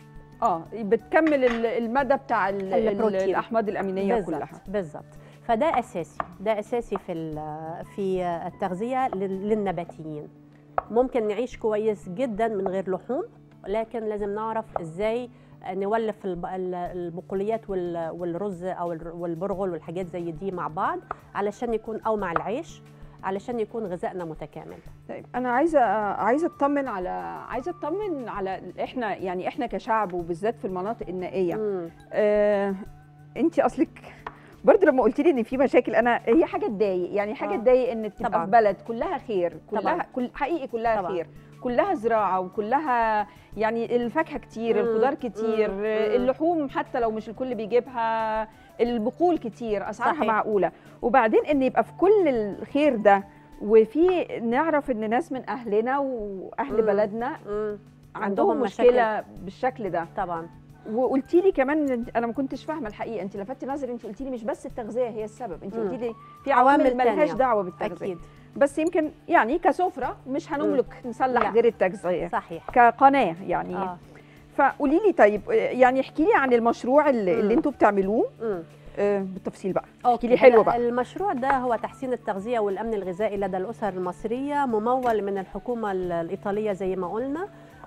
اه بتكمل ال- المدى بتاع ال- ال- البروتين. الاحماض الامينيه بالظبط كلها بالظبط فده اساسي ده اساسي في ال- في التغذيه لل- للنباتيين ممكن نعيش كويس جدا من غير لحوم لكن لازم نعرف ازاي نولف الب- ال- البقوليات وال- والرز او الر- والبرغل والحاجات زي دي مع بعض علشان يكون او مع العيش علشان يكون غذائنا متكامل طيب انا عايزه عايزه اطمن على عايزه اطمن على احنا يعني احنا كشعب وبالذات في المناطق النائيه مم. آه انت اصلك برضه لما قلت لي ان في مشاكل انا هي حاجه تضايق يعني حاجه آه. تضايق ان تبقى طبعاً. في بلد كلها خير كلها طبعاً. كل حقيقي كلها طبعاً. خير كلها زراعه وكلها يعني الفاكهه كتير مم. الخضار كتير مم. مم. اللحوم حتى لو مش الكل بيجيبها البقول كتير اسعارها صحيح. معقوله وبعدين ان يبقى في كل الخير ده وفي نعرف ان ناس من اهلنا واهل مم. بلدنا مم. عندهم, عندهم مشكله بالشكل ده طبعا وقلتي لي كمان انا ما كنتش فاهمه الحقيقه انت لفتي نظري انت قلتي لي مش بس التغذيه هي السبب انت مم. قلتي لي في عوامل عوامل ملهاش تانية. دعوه بالتغذيه اكيد بس يمكن يعني كسفره مش هنملك نصلح لا. غير التغذيه صحيح كقناه يعني اه فقولي لي طيب يعني احكي لي عن المشروع اللي, مم. اللي انتوا بتعملوه مم. آه، بالتفصيل بقى أوكي. احكي لي حلو هلا بقى المشروع ده هو تحسين التغذية والأمن الغذائي لدى الأسر المصرية ممول من الحكومة ال- الإيطالية زي ما قلنا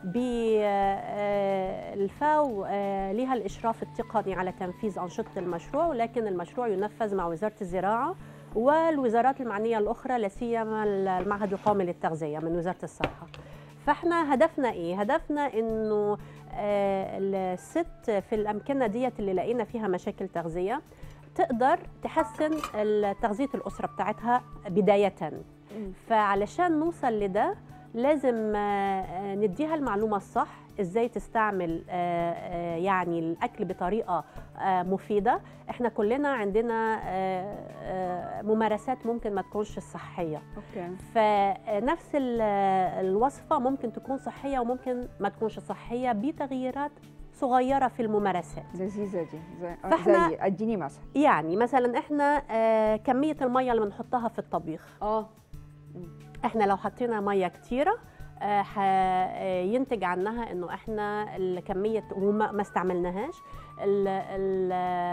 بالفاو لها الإشراف التقني على تنفيذ أنشطة المشروع ولكن المشروع ينفذ مع وزارة الزراعة والوزارات المعنية الأخرى لا سيما المعهد القومي للتغذية من وزارة الصحة فاحنا هدفنا ايه هدفنا انه آه، الست في الامكنه ديت اللي لقينا فيها مشاكل تغذيه تقدر تحسن ال- تغذيه الاسره بتاعتها بدايه فعلشان نوصل لده لازم آه، آه، نديها المعلومه الصح ازاي تستعمل آه، آه، يعني الاكل بطريقه آه، مفيده احنا كلنا عندنا آه، آه، ممارسات ممكن ما تكونش صحيه اوكي فنفس ال- الوصفة ممكن تكون صحية وممكن ما تكونش صحية بتغييرات صغيرة في الممارسات لذيذه دي زي, فإحنا- زي اديني مثلا يعني مثلا احنا آه، كمية المية اللي بنحطها في الطبيخ اه احنا لو حطينا مية كتيرة آه، ح- آه، ينتج عنها انه احنا الكميه وما ما استعملناهاش ال ال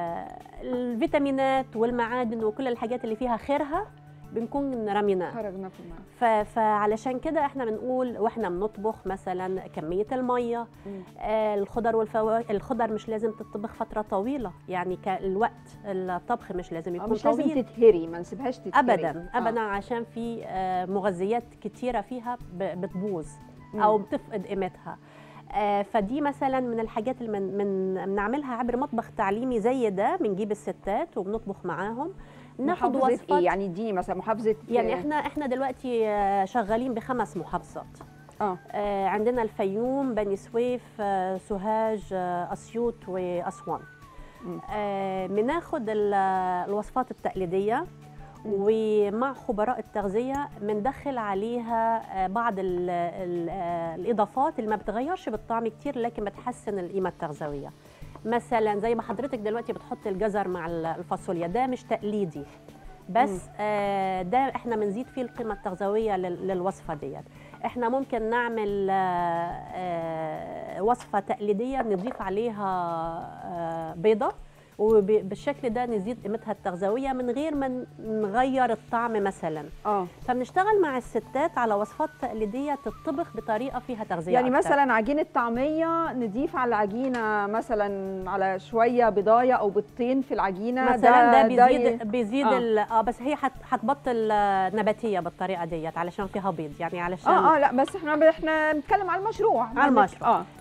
الفيتامينات والمعادن وكل الحاجات اللي فيها خيرها بنكون رميناها خرجنا في الماء ف- فعلشان كده احنا بنقول واحنا بنطبخ مثلا كميه الميه مم. آه الخضر والفواكه الخضر مش لازم تطبخ فتره طويله يعني الوقت الطبخ مش لازم آه، يكون مش طويل لازم تتهري ما نسيبهاش تتهري ابدا ابدا عشان في آه، مغذيات كتيره فيها ب- بتبوظ مم. او بتفقد قيمتها آه، فدي مثلا من الحاجات اللي من من بنعملها عبر مطبخ تعليمي زي ده بنجيب الستات وبنطبخ معاهم ناخد محافظة وصفات ايه يعني اديني مثلا محافظه يعني احنا احنا دلوقتي آه، شغالين بخمس محافظات اه آه، عندنا الفيوم بني سويف آه، سوهاج آه، اسيوط واسوان مم. آه، بناخد ال- الوصفات التقليديه ومع خبراء التغذيه بندخل عليها آه، بعض ال ال آه، الاضافات اللي ما بتغيرش بالطعم كتير لكن بتحسن القيمه التغذويه مثلا زي ما حضرتك دلوقتي بتحط الجزر مع ال- الفاصوليا ده مش تقليدي بس آه، ده احنا بنزيد فيه القيمه التغذويه لل- للوصفه ديت احنا ممكن نعمل آه، آه، وصفه تقليديه نضيف عليها آه، بيضه وبالشكل ده نزيد قيمتها التغذويه من غير ما نغير الطعم مثلا اه فبنشتغل مع الستات على وصفات تقليديه تطبخ بطريقه فيها تغذيه يعني أكتر. مثلا عجينه طعميه نضيف على العجينه مثلا على شويه بضايه او بيضتين في العجينه مثلا ده, ده بيزيد بيزيد آه. ال- اه بس هي هت- هتبطل آه، نباتيه بالطريقه ديت علشان فيها بيض يعني علشان اه اه لا بس احنا احنا بنتكلم على المشروع على المشروع. اه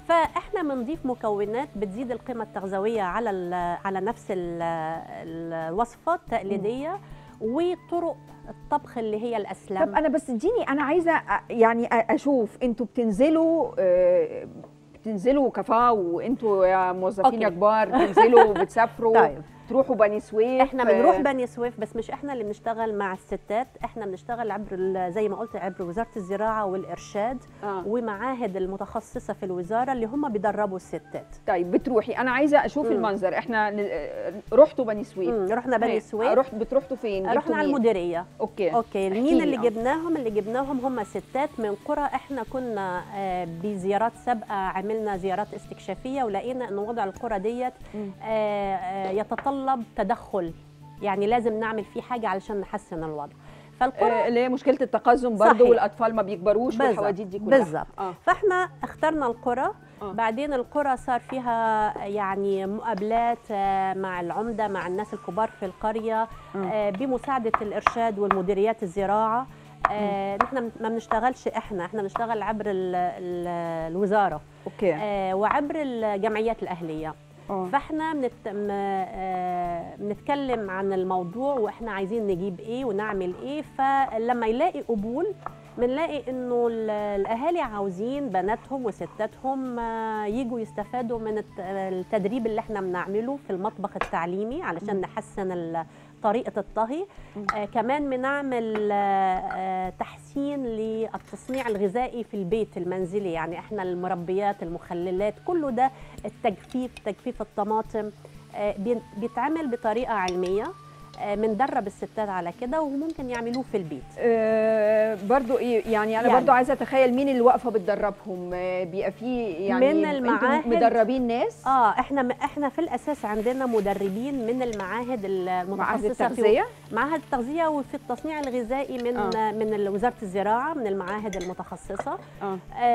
فاحنا بنضيف مكونات بتزيد القيمه التغذويه على ال- على نفس ال- ال- الوصفات التقليديه وطرق الطبخ اللي هي الاسلم طب انا بس اديني انا عايزه أ- يعني أ- اشوف انتوا بتنزلوا آه، بتنزلوا كفا وانتوا يا موظفين أوكي. يا كبار بتنزلوا بتسافروا طيب تروحوا بني سويف احنا بنروح بني سويف بس مش احنا اللي بنشتغل مع الستات احنا بنشتغل عبر ال- زي ما قلت عبر وزاره الزراعه والارشاد آه. ومعاهد المتخصصه في الوزاره اللي هم بيدربوا الستات طيب بتروحي انا عايزه اشوف مم. المنظر احنا ن- آه، رحتوا بني سويف مم، رحنا بني هي. سويف رحت بتروحوا فين جبتوا رحنا على مين؟ المديريه اوكي اوكي احكي مين لي، اللي آه. جبناهم اللي جبناهم هم ستات من قرى احنا كنا آه، بزيارات سابقه عملنا زيارات استكشافيه ولقينا ان وضع القرى ديت مم. آه، آه، يتطلب تدخل يعني لازم نعمل فيه حاجه علشان نحسن الوضع فالقرى آه، اللي هي مشكله التقزم برضو صحيح. والاطفال ما بيكبروش بالظبط، والحواديت دي كلها بالظبط. اه فاحنا اخترنا القرى آه. بعدين القرى صار فيها يعني مقابلات آه، مع العمده مع الناس الكبار في القريه آه، بمساعده الارشاد والمديريات الزراعه آه، نحن ما بنشتغلش احنا احنا بنشتغل عبر ال ال الوزاره اوكي آه، وعبر الجمعيات الاهليه اه فاحنا بنت... م... آه، بنتكلم عن الموضوع واحنا عايزين نجيب ايه ونعمل ايه فلما يلاقي قبول بنلاقي انه ال- الاهالي عاوزين بناتهم وستاتهم آه، يجوا يستفادوا من الت- التدريب اللي احنا بنعمله في المطبخ التعليمي علشان نحسن ال- طريقه الطهي آه كمان بنعمل آه آه تحسين للتصنيع الغذائي في البيت المنزلي يعني احنا المربيات المخللات كله ده التجفيف تجفيف الطماطم آه بين- بيتعمل بطريقه علميه آه بندرب الستات على كده وممكن يعملوه في البيت آه، برضو ايه يعني انا يعني. برضو عايزه اتخيل مين اللي واقفه بتدربهم آه، بيبقى فيه يعني من انتوا المعاهد. مدربين ناس اه احنا احنا في الاساس عندنا مدربين من المعاهد المتخصصه معاهد في التغذيه معاهد التغذيه وفي التصنيع الغذائي من آه. آه. من وزاره الزراعه من المعاهد المتخصصه اه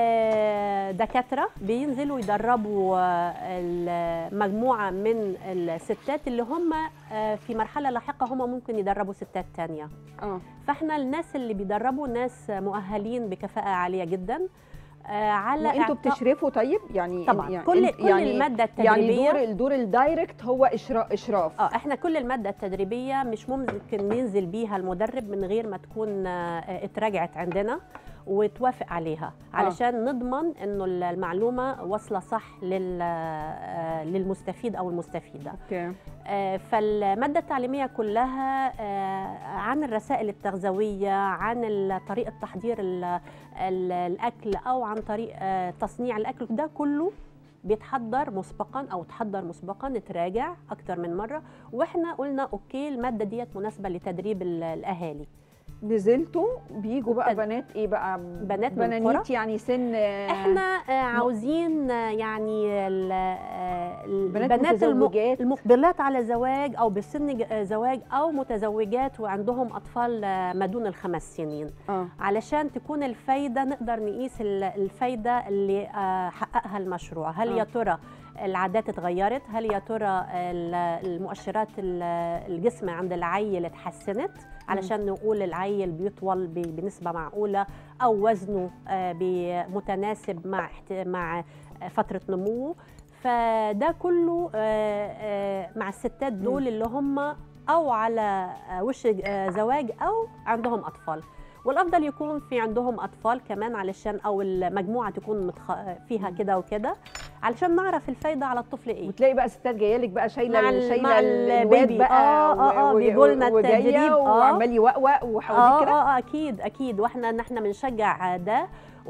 آه، دكاتره بينزلوا يدربوا آه، المجموعه من الستات اللي هم آه، في مرحله لاحقه هم ممكن يدربوا ستات تانية اه فاحنا الناس اللي بيدربوا ناس مؤهلين بكفاءه عاليه جدا آه، على وانتوا إعطاء- بتشرفوا طيب يعني طبعا يعني كل انت- كل يعني الماده يعني التدريبيه دور الدور الدايركت هو إشرا- اشراف اه احنا كل الماده التدريبيه مش ممكن ننزل بيها المدرب من غير ما تكون آه، اتراجعت عندنا وتوافق عليها آه. علشان نضمن انه المعلومه واصله صح لل- آه، للمستفيد او المستفيده اوكي آه، فالماده التعليميه كلها آه، عن الرسائل التغذويه عن ال- طريقه تحضير ال- ال- الاكل او عن طريق آه، تصنيع الاكل ده كله بيتحضر مسبقا او تحضر مسبقا نتراجع اكتر من مره واحنا قلنا اوكي الماده ديت مناسبه لتدريب ال- الاهالي نزلتوا بيجوا بقى بت- بنات ايه بقى بنات من بنانيت القرى. يعني سن آه، احنا آه، عاوزين آه، يعني ال- آه، بنات البنات الم- متزوجات. المقبلات على زواج او بسن ج- آه، زواج او متزوجات وعندهم اطفال آه، ما دون الخمس سنين اه علشان تكون الفايده نقدر نقيس ال- الفايده اللي آه، حققها المشروع هل آه. يا ترى العادات اتغيرت هل يا ترى ال- المؤشرات ال- الجسم عند العيل اتحسنت علشان نقول العيل بيطول ب- بنسبه معقوله او وزنه آه، بي- متناسب مع احت- مع آه، فتره نموه فده كله آه، آه، مع الستات دول اللي هم او على آه، وش آه، زواج او عندهم اطفال والافضل يكون في عندهم اطفال كمان علشان او المجموعه تكون متخ... فيها كده وكده علشان نعرف الفايده على الطفل ايه وتلاقي بقى ستات جايه لك بقى شايله مع ال- ال- شايله مع الواد البيبي. بقى آه، آه، آه، و- بيجوا لنا وجاية التدريب، آه. وعمال يوقوق وحواليك اه كده اه اكيد اكيد واحنا نحن بنشجع ده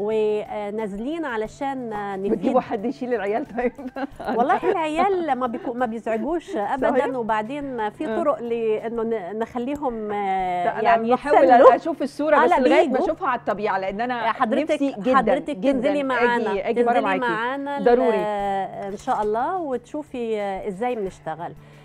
ونازلين علشان نفيد بتجيبوا حد يشيل العيال طيب والله العيال ما بيكو ما بيزعجوش ابدا صحيح؟ وبعدين في آه. طرق لانه ن- نخليهم آه، لا، انا يعني بحاول يتسلوا اشوف الصوره آه، بس لا، لغايه ما بيجوا. اشوفها على الطبيعه لان انا حضرتك نفسي جدا حضرتك جدا تنزلي معانا اجي اجي مره تنزلي معاكي معانا ال- ضروري. ان شاء الله وتشوفي ازاي بنشتغل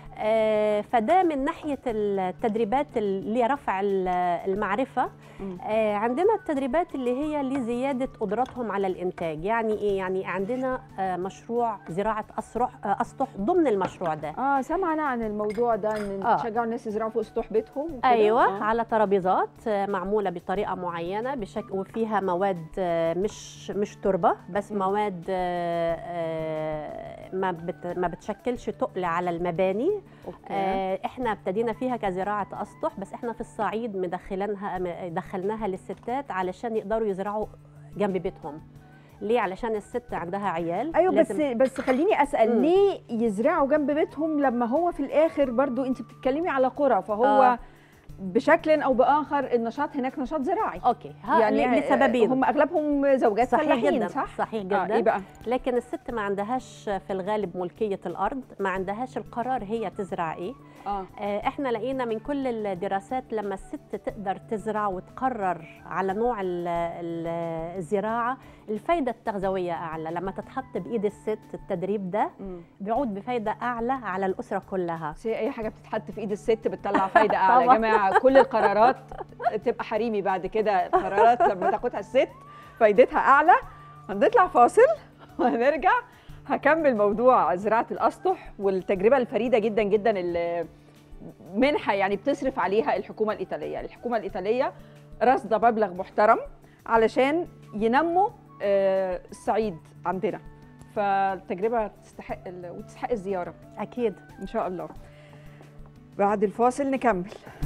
آه، فده من ناحيه التدريبات اللي رفع ال- المعرفه مم. آه، عندنا التدريبات اللي هي لزياده قدراتهم على الانتاج يعني ايه يعني عندنا آه، مشروع زراعه اسرح آه، اسطح ضمن المشروع ده اه سمعنا عن الموضوع ده ان آه. تشجعوا الناس يزرعوا فوق سطوح بيتهم وكده. ايوه آه. على ترابيزات آه، معموله بطريقه معينه بشكل وفيها مواد آه، مش مش تربه بس مم. مواد آه، آه، ما بت ما بتشكلش تقل على المباني اوكي آه، احنا ابتدينا فيها كزراعه اسطح بس احنا في الصعيد مدخلينها دخلناها للستات علشان يقدروا يزرعوا جنب بيتهم ليه علشان الست عندها عيال ايوه بس لازم- بس خليني اسال مم. ليه يزرعوا جنب بيتهم لما هو في الاخر برضو انت بتتكلمي على قرى فهو آه. بشكل او باخر النشاط هناك نشاط زراعي اوكي ها يعني لسببين هم اغلبهم زوجات صحيح فلاحين جدا صح صحيح آه جدا ايه بقى لكن الست ما عندهاش في الغالب ملكية الأرض ما عندهاش القرار هي تزرع إيه اه آه، إحنا لقينا من كل الدراسات لما الست تقدر تزرع وتقرر على نوع ال- ال- الزراعة الفايدة التغذوية أعلى لما تتحط بإيد الست التدريب ده مم. بيعود بفايدة أعلى على الأسرة كلها بس هي اي حاجه بتتحط في ايد الست بتطلع فايده اعلى يا طبعاً. جماعه كل القرارات تبقى حريمي بعد كده القرارات لما تاخدها الست فايدتها اعلى هنطلع فاصل وهنرجع هكمل موضوع زراعه الاسطح والتجربه الفريده جدا جدا اللي منحه يعني بتصرف عليها الحكومه الايطاليه الحكومه الايطاليه راصده مبلغ محترم علشان ينموا آه، الصعيد عندنا فالتجربه تستحق ال- وتستحق الزياره أكيد ان شاء الله بعد الفاصل نكمل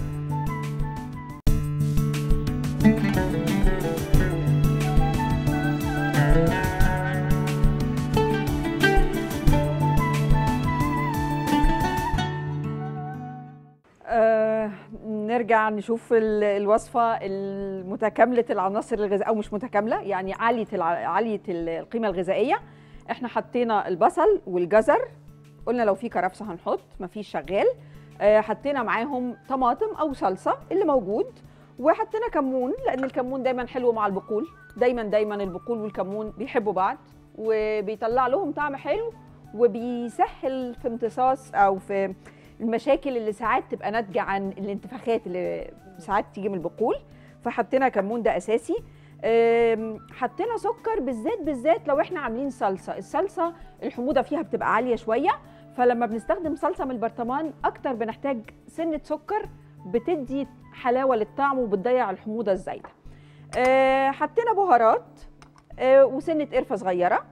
آه نرجع نشوف ال- الوصفة المتكاملة العناصر الغذائية أو مش متكاملة يعني عالية الع- عالية ال- القيمة الغذائية احنا حطينا البصل والجزر قلنا لو في كرفسة هنحط مفيش شغال آه حطينا معاهم طماطم أو صلصة اللي موجود وحطينا كمون لأن الكمون دايما حلو مع البقول دايما دايما البقول والكمون بيحبوا بعض وبيطلع لهم طعم حلو وبيسهل في امتصاص أو في المشاكل اللي ساعات تبقى ناتجه عن الانتفاخات اللي ساعات تيجي من البقول فحطينا كمون ده اساسي أم، حطينا سكر بالذات بالذات لو احنا عاملين صلصه الصلصه الحموضه فيها بتبقى عاليه شويه فلما بنستخدم صلصه من البرطمان اكتر بنحتاج سنه سكر بتدي حلاوه للطعم وبتضيع الحموضه الزايده أه، حطينا بهارات أه، وسنه قرفه صغيره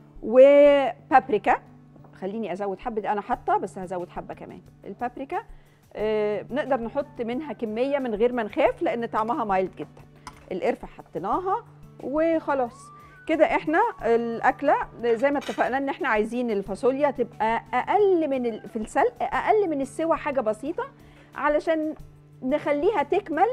وبابريكا خليني ازود حبه انا حاطه بس هزود حبه كمان البابريكا آه نقدر نحط منها كميه من غير ما نخاف لان طعمها مايلد جدا القرفه حطيناها وخلاص كده احنا الاكله زي ما اتفقنا ان احنا عايزين الفاصوليا تبقى اقل من ال... في السلق اقل من السوى حاجه بسيطه علشان نخليها تكمل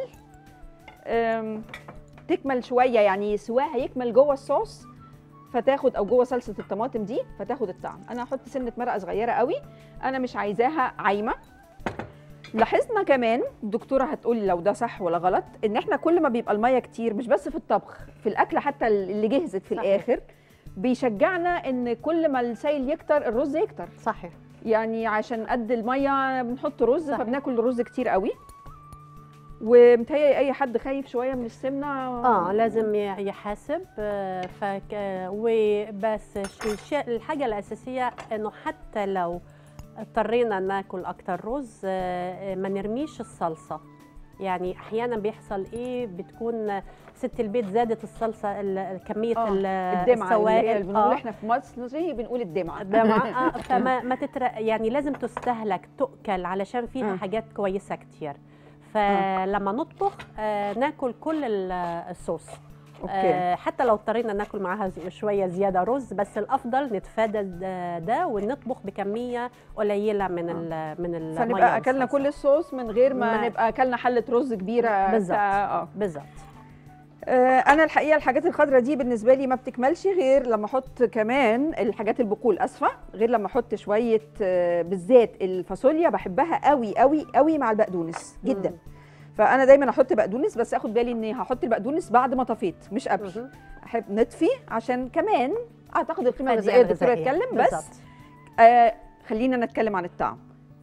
آم، تكمل شويه يعني سواها يكمل جوه الصوص فتاخد او جوه صلصه الطماطم دي فتاخد الطعم انا هحط سنه مرقه صغيره قوي انا مش عايزاها عايمه لاحظنا كمان الدكتوره هتقول لو ده صح ولا غلط ان احنا كل ما بيبقى الميه كتير مش بس في الطبخ في الاكل حتى اللي جهزت في صحيح. الاخر بيشجعنا ان كل ما السائل يكتر الرز يكتر صحيح يعني عشان قد الميه بنحط رز صحيح. فبناكل الرز كتير قوي ومتهيألي اي حد خايف شويه من السمنه اه لازم ي- يحاسب آه، فك وبس الشيء الحاجه الاساسيه انه حتى لو اضطرينا ناكل اكتر رز آه، ما نرميش الصلصه يعني احيانا بيحصل ايه بتكون ست البيت زادت الصلصه ال- كميه آه، ال- الدمعه اللي هي السوائل بنقول آه. احنا في مصر زي بنقول الدمعه الدمعة آه فما ما تتر... يعني لازم تستهلك تؤكل علشان فيها آه. حاجات كويسة كتير فلما نطبخ آه ناكل كل ال- الصوص اوكي آه حتى لو اضطرينا ناكل معاها ز- شوية زيادة رز بس الأفضل نتفادى ده, ده ونطبخ بكمية قليلة من ال من المية فنبقى اكلنا والصلصة. كل الصوص من غير ما, ما- نبقى اكلنا حله رز كبيره بالظبط. بتاع- اه بالظبط آه، انا الحقيقه الحاجات الخضراء دي بالنسبه لي ما بتكملش غير لما احط كمان الحاجات البقول اسفه غير لما احط شويه آه، بالذات الفاصوليا بحبها قوي قوي قوي مع البقدونس جدا مم. فانا دايما احط بقدونس بس اخد بالي اني هحط البقدونس بعد ما طفيت مش قبل مهم. احب نطفي عشان كمان اعتقد القيمه فدي الغذائيه الدكتوره الغذائية. اتكلم بس بالظبط. آه خلينا نتكلم عن الطعم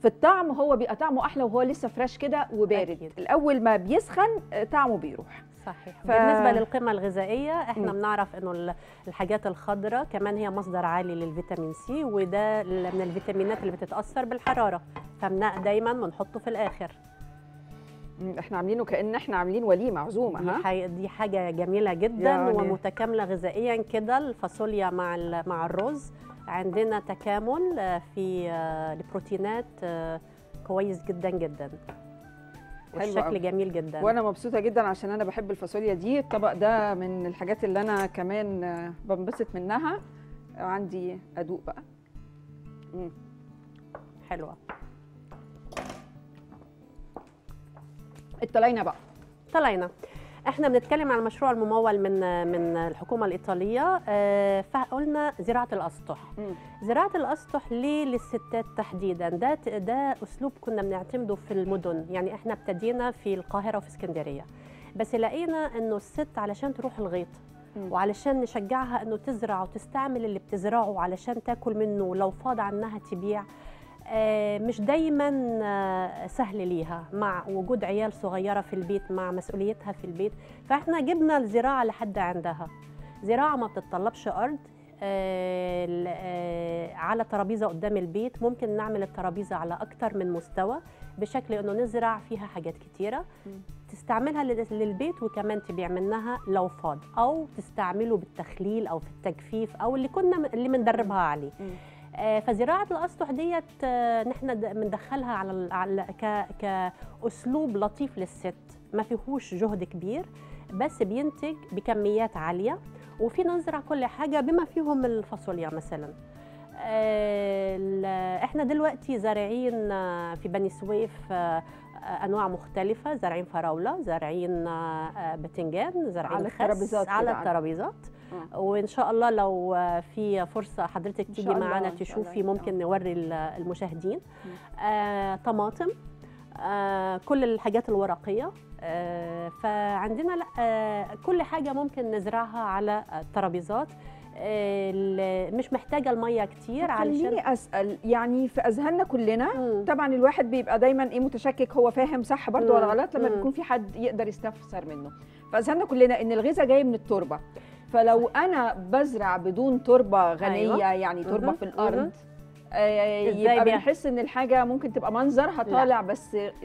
في الطعم هو بيبقى طعمه احلى وهو لسه فريش كده وبارد أكيد. الاول ما بيسخن آه، طعمه بيروح صحيح ف- ف... بالنسبه للقيمه الغذائيه احنا مم. بنعرف انه ال- الحاجات الخضراء كمان هي مصدر عالي للفيتامين سي وده ال- من الفيتامينات اللي بتتاثر بالحراره فمناء دايما بنحطه في الاخر مم، احنا عاملينه كان احنا عاملين وليمه عزومه دي, ها حاجة دي حاجه جميله جدا يعني- ومتكامله غذائيا كده الفاصوليا مع ال- مع الرز عندنا تكامل آه، في آه، البروتينات آه، كويس جدا جدا حلو أوي. والشكل جميل جدا وانا مبسوطه جدا عشان انا بحب الفاصوليا دي الطبق ده من الحاجات اللي انا كمان آه، بنبسط منها عندي ادوق بقى مم. حلوه اطلعينا بقى طلعنا احنا بنتكلم عن المشروع الممول من من الحكومه الايطاليه آه، فقلنا زراعه الاسطح مم. زراعه الاسطح ليه للستات تحديدا ده ده اسلوب كنا بنعتمده في المدن يعني احنا ابتدينا في القاهره وفي اسكندريه بس لقينا انه الست علشان تروح الغيط مم. وعلشان نشجعها انه تزرع وتستعمل اللي بتزرعه علشان تاكل منه لو فاض عنها تبيع آه، مش دايما آه، سهل ليها مع وجود عيال صغيره في البيت مع مسؤوليتها في البيت فاحنا جبنا الزراعه لحد عندها زراعه ما بتتطلبش ارض آه، ال- آه، على ترابيزه قدام البيت ممكن نعمل الترابيزه على اكتر من مستوى بشكل انه نزرع فيها حاجات كتيره مم. تستعملها لل- للبيت وكمان تبيع منها لو فاض او تستعمله بالتخليل او في التجفيف او اللي كنا اللي بندربها عليه مم. آه، فزراعه الاسطح ديت آه، نحن د- بندخلها على ال- على ك كاسلوب لطيف للست ما فيهوش جهد كبير بس بينتج بكميات عاليه وفي نزرع كل حاجه بما فيهم الفاصوليا مثلا آه، ال- احنا دلوقتي زارعين آه، في بني سويف آه، آه، انواع مختلفه زارعين فراوله زارعين آه، آه، باذنجان زارعين على خس الترابيزات على كده. الترابيزات آه. وان شاء الله لو آه، في فرصه حضرتك إن تيجي شاء الله، معانا إن شاء تشوفي الله. ممكن نوري ال- المشاهدين آه، طماطم آه، كل الحاجات الورقيه آه، فعندنا لا آه، كل حاجه ممكن نزرعها على الترابيزات آه، ال- مش محتاجه الميه كتير علشان خليني اسال يعني في اذهاننا كلنا مم. طبعا الواحد بيبقى دايما ايه متشكك هو فاهم صح برضه ولا مم. غلط لما مم. بيكون في حد يقدر يستفسر منه فاذهاننا كلنا ان الغذاء جاي من التربه فلو انا بزرع بدون تربه غنيه أيوة. يعني تربه مهم. في الارض مهم. آه، إزاي يبقى بيع- بنحس ان الحاجه ممكن تبقى منظرها طالع بس آه،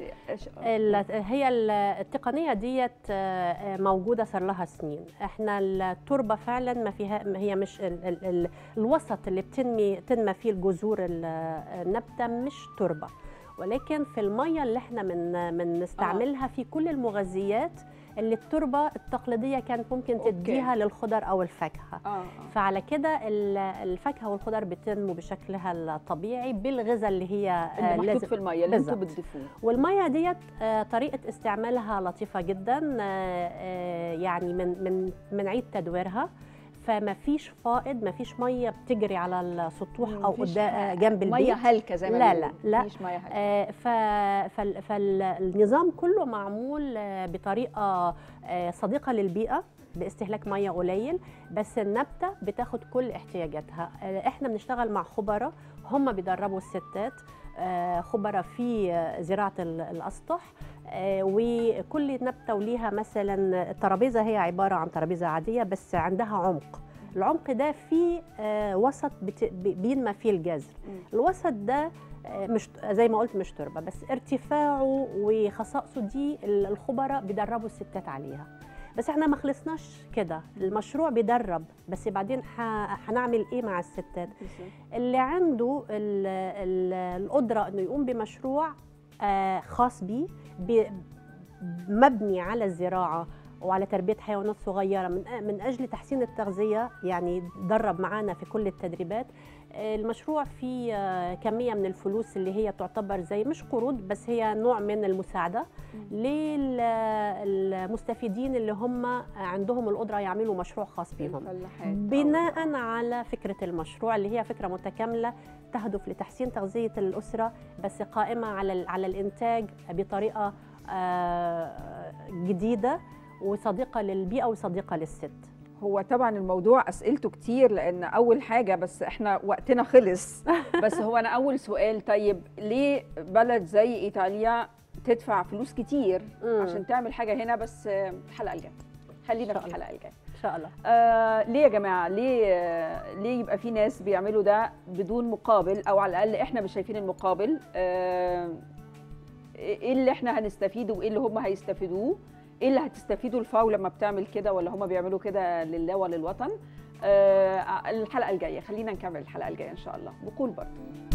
ال- هي ال- التقنيه ديت آه، آه، موجوده صار لها سنين احنا التربه فعلا ما فيها ما هي مش ال ال ال الوسط اللي بتنمي تنمى فيه الجذور ال- النبته مش تربه ولكن في الميه اللي احنا من بنستعملها في كل المغذيات اللي التربه التقليديه كانت ممكن أوكي. تديها للخضر او الفاكهه اه آه. فعلى كده ال- الفاكهه والخضر بتنمو بشكلها الطبيعي بالغذاء اللي هي آه، اللي محطوط لازم في الميه اللي انتوا بالظبط. بتضيفوه والميه ديت آه، طريقه استعمالها لطيفه جدا آه، آه، يعني من من من عيد تدويرها فما فيش فائض ما فيش ميه بتجري على السطوح او مفيش قدام آه، جنب البيت ميه هلكه زي ما لا، بيقولوا. لا، لا. مفيش ميه هلكه آه، ف- فال- فالنظام كله معمول آه، بطريقه آه، صديقه للبيئه باستهلاك ميه قليل بس النبته بتاخد كل احتياجاتها آه، احنا بنشتغل مع خبراء هم بيدربوا الستات آه، خبراء في آه، زراعه ال- الاسطح آه، وكل نبته وليها مثلا الترابيزه هي عباره عن ترابيزه عاديه بس عندها عمق العمق ده فيه آه، وسط بت- ب- بينمى فيه الجذر مم. الوسط ده آه، مش زي ما قلت مش تربه بس ارتفاعه وخصائصه دي ال- الخبراء بيدربوا الستات عليها بس احنا ما خلصناش كده المشروع بيدرب بس بعدين ح- هنعمل ايه مع الستات اللي عنده ال ال القدره انه يقوم بمشروع آه، خاص بيه ب- مبني على الزراعه وعلى تربيه حيوانات صغيره من من اجل تحسين التغذيه يعني درب معانا في كل التدريبات آه، المشروع فيه آه، كميه من الفلوس اللي هي تعتبر زي مش قروض بس هي نوع من المساعده للمستفيدين اللي هم عندهم القدره يعملوا مشروع خاص بيهم الفلاحات. بناء على فكره المشروع اللي هي فكره متكامله تهدف لتحسين تغذيه الاسره بس قائمه على ال- على الانتاج بطريقه آه، جديده وصديقه للبيئه وصديقه للست هو طبعا الموضوع اسئلته كتير لان اول حاجه بس احنا وقتنا خلص بس هو انا اول سؤال طيب ليه بلد زي ايطاليا تدفع فلوس كتير مم. عشان تعمل حاجه هنا بس آه، الحلقه الجايه خلينا إن في شاء الله. الحلقه الجايه ان شاء الله آه ليه يا جماعه ليه آه ليه يبقى في ناس بيعملوا ده بدون مقابل او على الاقل احنا مش شايفين المقابل آه ايه اللي احنا هنستفيده وايه اللي هم هيستفيدوه ايه اللي هتستفيدوا الفاو لما بتعمل كده ولا هم بيعملوا كده لله وللوطن آه الحلقه الجايه خلينا نكمل الحلقه الجايه ان شاء الله بقول برضه